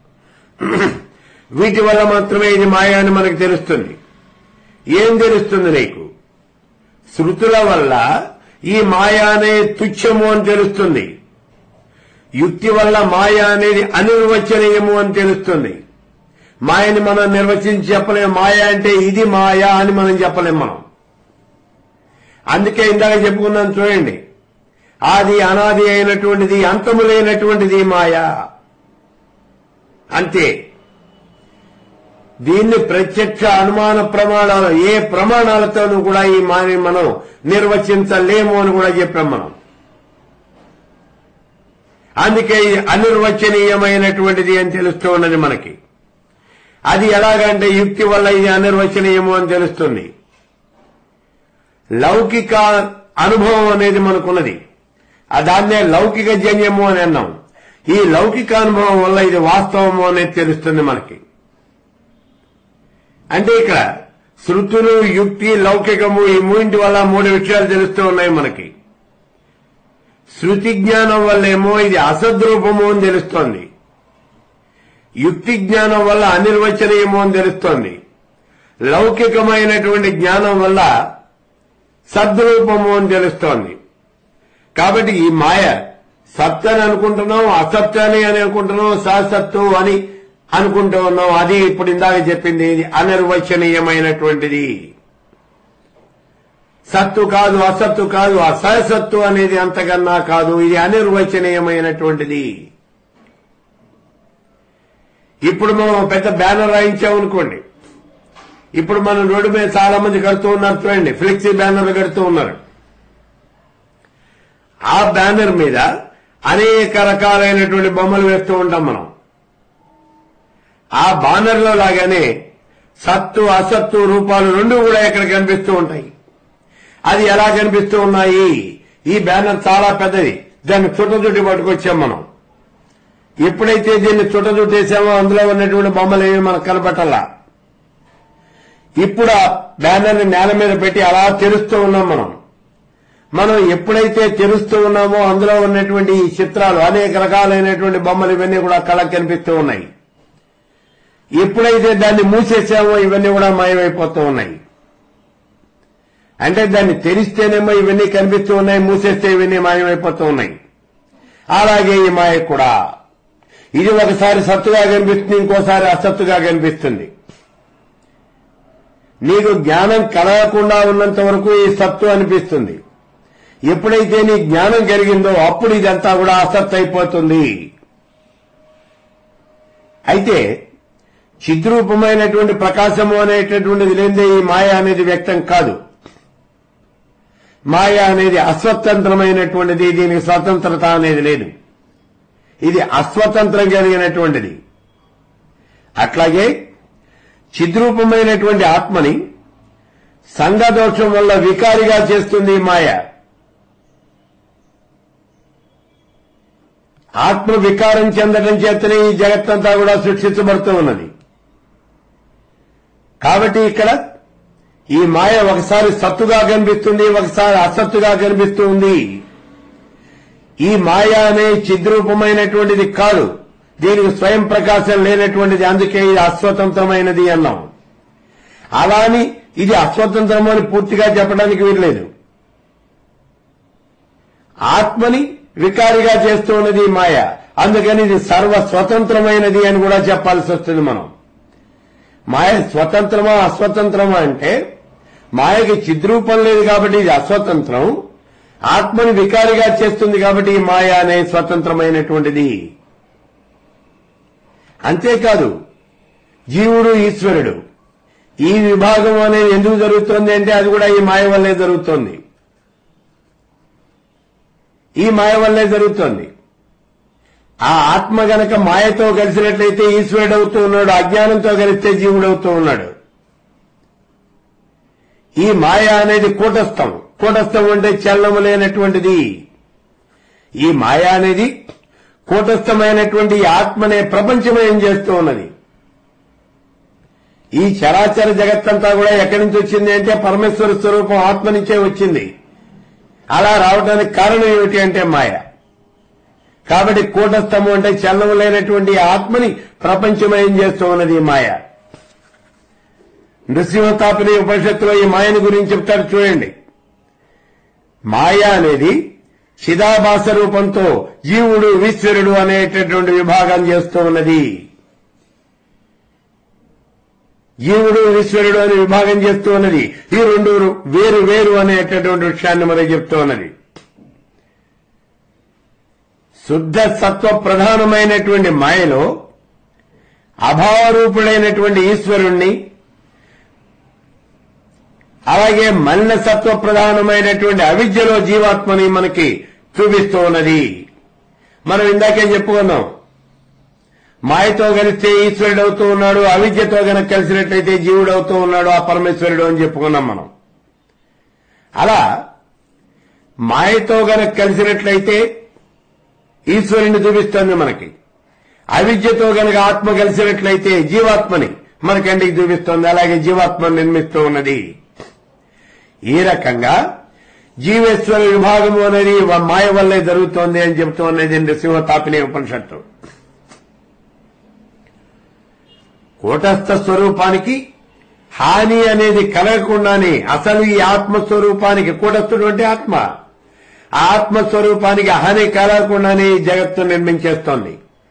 [SPEAKER 2] వీటి వల్ల మాత్రమే ఇది మాయ అని మనకు తెలుస్తుంది ఏం తెలుస్తుంది నీకు శృతుల వల్ల ఈ మాయ అనే తుచ్చము అని తెలుస్తుంది యుక్తి వల్ల మాయ అనేది అనిర్వచనీయము అని తెలుస్తుంది మాయని మనం నిర్వచించి చెప్పలేం మాయ అంటే ఇది మాయ అని మనం చెప్పలేం మనం అందుకే ఇందాక చెప్పుకున్నాను చూడండి ఆది అనాది అయినటువంటిది అంతము లేనటువంటిది మాయ అంతే దీన్ని ప్రత్యక్ష అనుమాన ప్రమాణాలు ఏ ప్రమాణాలతోనూ కూడా ఈ మాని మనం నిర్వచించలేము అని కూడా చెప్పాం మనం అందుకే ఇది అనిర్వచనీయమైనటువంటిది అని తెలుస్తూ ఉన్నది మనకి అది ఎలాగంటే యుక్తి వల్ల ఇది అనిర్వచనీయము అని తెలుస్తుంది లౌకిక అనుభవం అనేది మనకున్నది ఆ దాన్నే లౌకిక జన్యము అని అన్నాం ఈ లౌకిక అనుభవం వల్ల ఇది వాస్తవము అనేది తెలుస్తుంది మనకి అంటే ఇక్కడ శృతులు యుక్తి లౌకికము ఈ మూడింటి వల్ల మూడు విషయాలు తెలుస్తూ ఉన్నాయి మనకి శృతి జ్ఞానం వల్లేమో ఇది అసద్రూపము అని తెలుస్తోంది యుక్తి జ్ఞానం వల్ల అనిర్వచనీయము అని తెలుస్తోంది లౌకికమైనటువంటి జ్ఞానం వల్ల సద్రూపము అని తెలుస్తోంది కాబట్టి ఈ మాయ సత్ అని అనుకుంటున్నాం అసత్ అని అని అనుకుంటున్నాం ససత్తు అని అనుకుంటూ ఉన్నాం అది ఇప్పుడు ఇందాక చెప్పింది ఇది అనిర్వచనీయమైనటువంటిది సత్తు కాదు అసత్తు కాదు అసహసత్తు అనేది అంతకన్నా కాదు ఇది అనిర్వచనీయమైనటువంటిది ఇప్పుడు మనం పెద్ద బ్యానర్ రాయించామనుకోండి ఇప్పుడు మనం రోడ్డు మీద చాలా మంది కడుతూ ఉన్నారు చూడండి ఫ్లెక్సీ బ్యానర్లు కడుతూ ఉన్నారు ఆ బ్యానర్ మీద అనేక రకాలైనటువంటి బొమ్మలు వేస్తూ ఉంటాం మనం ఆ బానర్లో లాగానే సత్తు అసత్తు రూపాలు రెండు కూడా ఇక్కడ కనిపిస్తూ ఉంటాయి అది ఎలా కనిపిస్తూ ఉన్నాయి ఈ బ్యానర్ చాలా పెద్దది దాన్ని చుట్టచుట్టి పట్టుకొచ్చాం మనం ఎప్పుడైతే దీన్ని చుట్టచుట్టేసామో అందులో ఉన్నటువంటి బొమ్మలు ఏమి మనకు కనపట్టాలా ఇప్పుడు ఆ బ్యానర్ని నేల మీద పెట్టి అలా తెరుస్తూ ఉన్నాం మనం మనం ఎప్పుడైతే తెరుస్తూ ఉన్నామో అందులో ఉన్నటువంటి ఈ చిత్రాలు అనేక రకాలైనటువంటి బొమ్మలు ఇవన్నీ కూడా కళకు కనిపిస్తూ ఉన్నాయి ఎప్పుడైతే దాన్ని మూసేసామో ఇవన్నీ కూడా మాయమైపోతూ ఉన్నాయి అంటే దాన్ని తెరిస్తేనేమో ఇవన్నీ కనిపిస్తూ ఉన్నాయి మూసేస్తే ఇవన్నీ మాయమైపోతూ ఉన్నాయి అలాగే ఈ మాయ కూడా ఇది ఒకసారి సత్తుగా కనిపిస్తుంది ఇంకోసారి అసత్తుగా కనిపిస్తుంది నీకు జ్ఞానం కలగకుండా ఉన్నంత వరకు ఈ సత్తు అనిపిస్తుంది ఎప్పుడైతే నీ జ్ఞానం కలిగిందో అప్పుడు ఇదంతా కూడా అసత్ అయిపోతుంది అయితే చిద్రూపమైనటువంటి ప్రకాశము అనేటటువంటిది లేదే ఈ మాయ అనేది వ్యక్తం కాదు మాయ అనేది అస్వతంత్రమైనటువంటిది దీనికి స్వతంత్రత అనేది లేదు ఇది అస్వతంత్రం కలిగినటువంటిది అట్లాగే చిద్రూపమైనటువంటి ఆత్మని సంఘదోషం వల్ల వికారిగా చేస్తుంది ఈ మాయ ఆత్మ వికారం చెందడం చేతనే ఈ జగత్తంతా కూడా సృష్టించబడుతూ ఉన్నది కాబట్టి ఇక్కడ ఈ మాయ ఒకసారి సత్తుగా కనిపిస్తుంది ఒకసారి అసత్తుగా కనిపిస్తూ ఉంది ఈ మాయ అనే చిద్రూపమైనటువంటిది కాదు దీనికి స్వయం ప్రకాశం లేనటువంటిది అందుకే ఇది అస్వతంత్రమైనది అన్నాం అలా అని ఇది అస్వతంత్రం అని పూర్తిగా చెప్పడానికి వీల్లేదు ఆత్మని వికారిగా చేస్తూ ఉన్నది ఈ మాయ అందుకని ఇది సర్వ స్వతంత్రమైనది అని కూడా చెప్పాల్సి వస్తుంది మనం మాయ స్వతంత్రమా అస్వతంత్రమా అంటే మాయకి చిద్రూపం లేదు కాబట్టి ఇది అస్వతంత్రం ఆత్మని వికారిగా చేస్తుంది కాబట్టి ఈ మాయ అనే స్వతంత్రమైనటువంటిది అంతేకాదు జీవుడు ఈశ్వరుడు ఈ విభాగం అనేది ఎందుకు జరుగుతుంది అంటే అది కూడా ఈ మాయ వల్లే జరుగుతోంది ఈ మాయ వల్లే జరుగుతోంది ఆ ఆత్మ గనక మాయతో కలిసినట్లయితే ఈశ్వరుడు అవుతూ ఉన్నాడు అజ్ఞానంతో కలిస్తే జీవుడు అవుతూ ఉన్నాడు ఈ మాయ అనేది కూటస్థం కూటస్థం అంటే చలనము లేనటువంటిది ఈ మాయ అనేది కూటస్థమైనటువంటి ఈ ఆత్మనే ప్రపంచమయం చేస్తూ ఉన్నది ఈ చరాచర జగత్తంతా కూడా ఎక్కడి నుంచి వచ్చింది అంటే పరమేశ్వర స్వరూపం ఆత్మ నుంచే వచ్చింది అలా రావడానికి కారణం ఏమిటి అంటే మాయ కాబట్టి కూటస్థము అంటే చలనం లేనటువంటి ఆత్మని ప్రపంచమయం చేస్తూ ఉన్నది ఈ మాయ నృసింహతాపిని ఉపనిషత్తులో ఈ మాయని గురించి చెప్తారు చూడండి మాయ అనేది చిదాభాస రూపంతో జీవుడు ఈశ్వరుడు అనేటటువంటి విభాగం చేస్తూ ఉన్నది జీవుడు ఈశ్వరుడు అని విభాగం చేస్తూ ఉన్నది ఈ రెండు వేరు వేరు అనేటటువంటి విషయాన్ని మనకి చెప్తూ ఉన్నది శుద్ధ సత్వ ప్రధానమైనటువంటి మాయలో అభావరూపుడైనటువంటి ఈశ్వరుణ్ణి అలాగే మలిన సత్వ ప్రధానమైనటువంటి అవిద్యలో జీవాత్మని మనకి చూపిస్తూ ఉన్నది మనం ఇందాకే చెప్పుకున్నాం మాయతో కలిస్తే ఈశ్వరుడు అవుతూ ఉన్నాడు అవిద్యతో గనక కలిసినట్లయితే జీవుడు అవుతూ ఉన్నాడు ఆ పరమేశ్వరుడు అని చెప్పుకున్నాం మనం అలా మాయతో గనక కలిసినట్లయితే ఈశ్వరుని చూపిస్తోంది మనకి అవిద్యతో గనక ఆత్మ కలిసినట్లయితే జీవాత్మని మన కంటికి చూపిస్తోంది అలాగే జీవాత్మ నిర్మిస్తూ ఉన్నది ఈ రకంగా జీవేశ్వర విభాగము అనేది మాయ వల్లే జరుగుతోంది అని చెబుతూ ఉన్నది నృసింహ తాపిని ఉపనిషత్తు కూటస్థ స్వరూపానికి హాని అనేది కలగకుండానే అసలు ఈ ఆత్మస్వరూపానికి కూటస్థుడు అంటే ఆత్మ ఆ ఆత్మస్వరూపానికి హాని కలగకుండానే ఈ జగత్తు నిర్మించేస్తోంది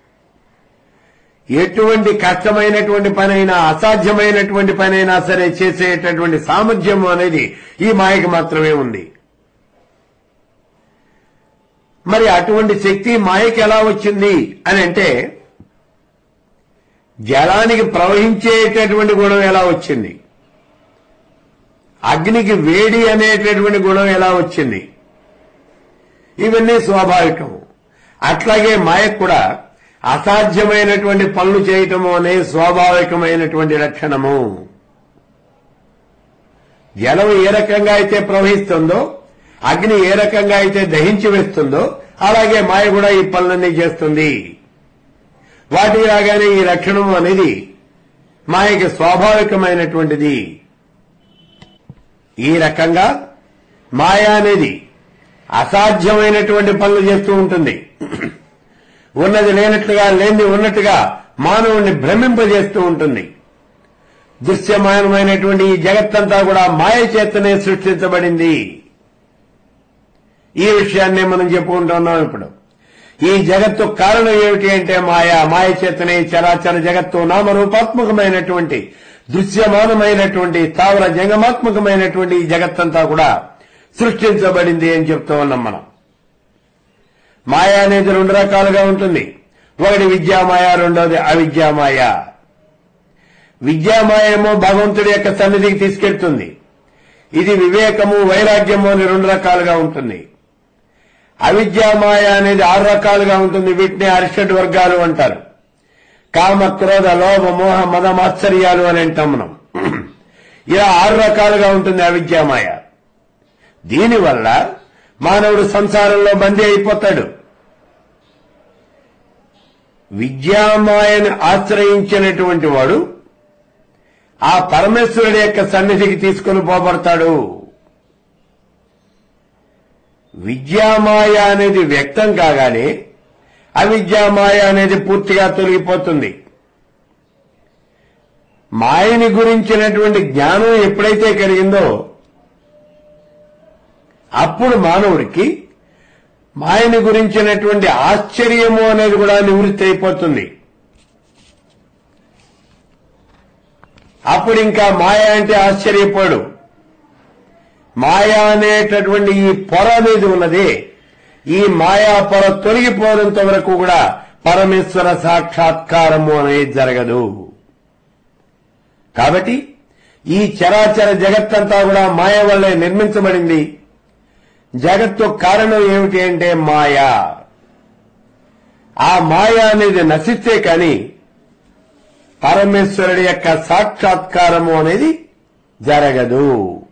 [SPEAKER 2] ఎటువంటి కష్టమైనటువంటి పనైనా అసాధ్యమైనటువంటి పనైనా సరే చేసేటటువంటి సామర్థ్యం అనేది ఈ మాయకి మాత్రమే ఉంది మరి అటువంటి శక్తి మాయకి ఎలా వచ్చింది అని అంటే జలానికి ప్రవహించేటటువంటి గుణం ఎలా వచ్చింది అగ్నికి వేడి అనేటటువంటి గుణం ఎలా వచ్చింది ఇవన్నీ స్వాభావికం అట్లాగే మాయకు కూడా అసాధ్యమైనటువంటి పనులు చేయటము అనే స్వాభావికమైనటువంటి లక్షణము జలం ఏ రకంగా అయితే ప్రవహిస్తుందో అగ్ని ఏ రకంగా అయితే దహించి వేస్తుందో అలాగే మాయ కూడా ఈ పనులన్నీ చేస్తుంది వాటికి రాగానే ఈ లక్షణం అనేది మాయకి స్వాభావికమైనటువంటిది ఈ రకంగా మాయ అనేది అసాధ్యమైనటువంటి పనులు చేస్తూ ఉంటుంది ఉన్నది లేనట్లుగా లేనిది ఉన్నట్టుగా మానవుణ్ణి భ్రమింపజేస్తూ ఉంటుంది దృశ్యమానమైనటువంటి ఈ జగత్తంతా కూడా మాయ చేతనే సృష్టించబడింది ఈ విషయాన్నే మనం చెప్పుకుంటున్నాం ఇప్పుడు ఈ జగత్తు కారణం ఏమిటి అంటే మాయ మాయ చేతనే చరాచర జగత్తు నామరూపాత్మకమైనటువంటి దృశ్యమానమైనటువంటి స్థావర జంగమాత్మకమైనటువంటి ఈ జగత్తంతా కూడా సృష్టించబడింది అని చెప్తూ ఉన్నాం మనం మాయ అనేది రెండు రకాలుగా ఉంటుంది ఒకటి విద్యామాయ రెండోది అవిద్యామాయ విద్యామాయ ఏమో భగవంతుడి యొక్క సన్నిధికి తీసుకెళ్తుంది ఇది వివేకము వైరాగ్యము అని రెండు రకాలుగా ఉంటుంది అవిద్యామాయ అనేది ఆరు రకాలుగా ఉంటుంది వీటిని అరిషడ్ వర్గాలు అంటారు కామ క్రోధ లోభ మోహ మద మాత్సర్యాలు అని అంటాం మనం ఇలా ఆరు రకాలుగా ఉంటుంది అవిద్యామాయ దీనివల్ల మానవుడు సంసారంలో బందీ అయిపోతాడు విద్యామాయను ఆశ్రయించినటువంటి వాడు ఆ పరమేశ్వరుడి యొక్క సన్నిధికి తీసుకుని పోబడతాడు విద్యామాయ అనేది వ్యక్తం కాగానే అవిద్యామాయ అనేది పూర్తిగా తొలగిపోతుంది మాయని గురించినటువంటి జ్ఞానం ఎప్పుడైతే కలిగిందో అప్పుడు మానవుడికి మాయని గురించినటువంటి ఆశ్చర్యము అనేది కూడా నివృత్తి అయిపోతుంది అప్పుడు ఇంకా మాయ అంటే ఆశ్చర్యపోడు మాయ అనేటటువంటి ఈ పొర అనేది ఉన్నది ఈ మాయా పొర తొలగిపోనంత వరకు కూడా పరమేశ్వర సాక్షాత్కారము అనేది జరగదు కాబట్టి ఈ చరాచర జగత్తంతా కూడా మాయ వల్లే నిర్మించబడింది జగత్తు కారణం ఏమిటి అంటే మాయ ఆ మాయ అనేది నశిస్తే కాని పరమేశ్వరుడి యొక్క సాక్షాత్కారము అనేది జరగదు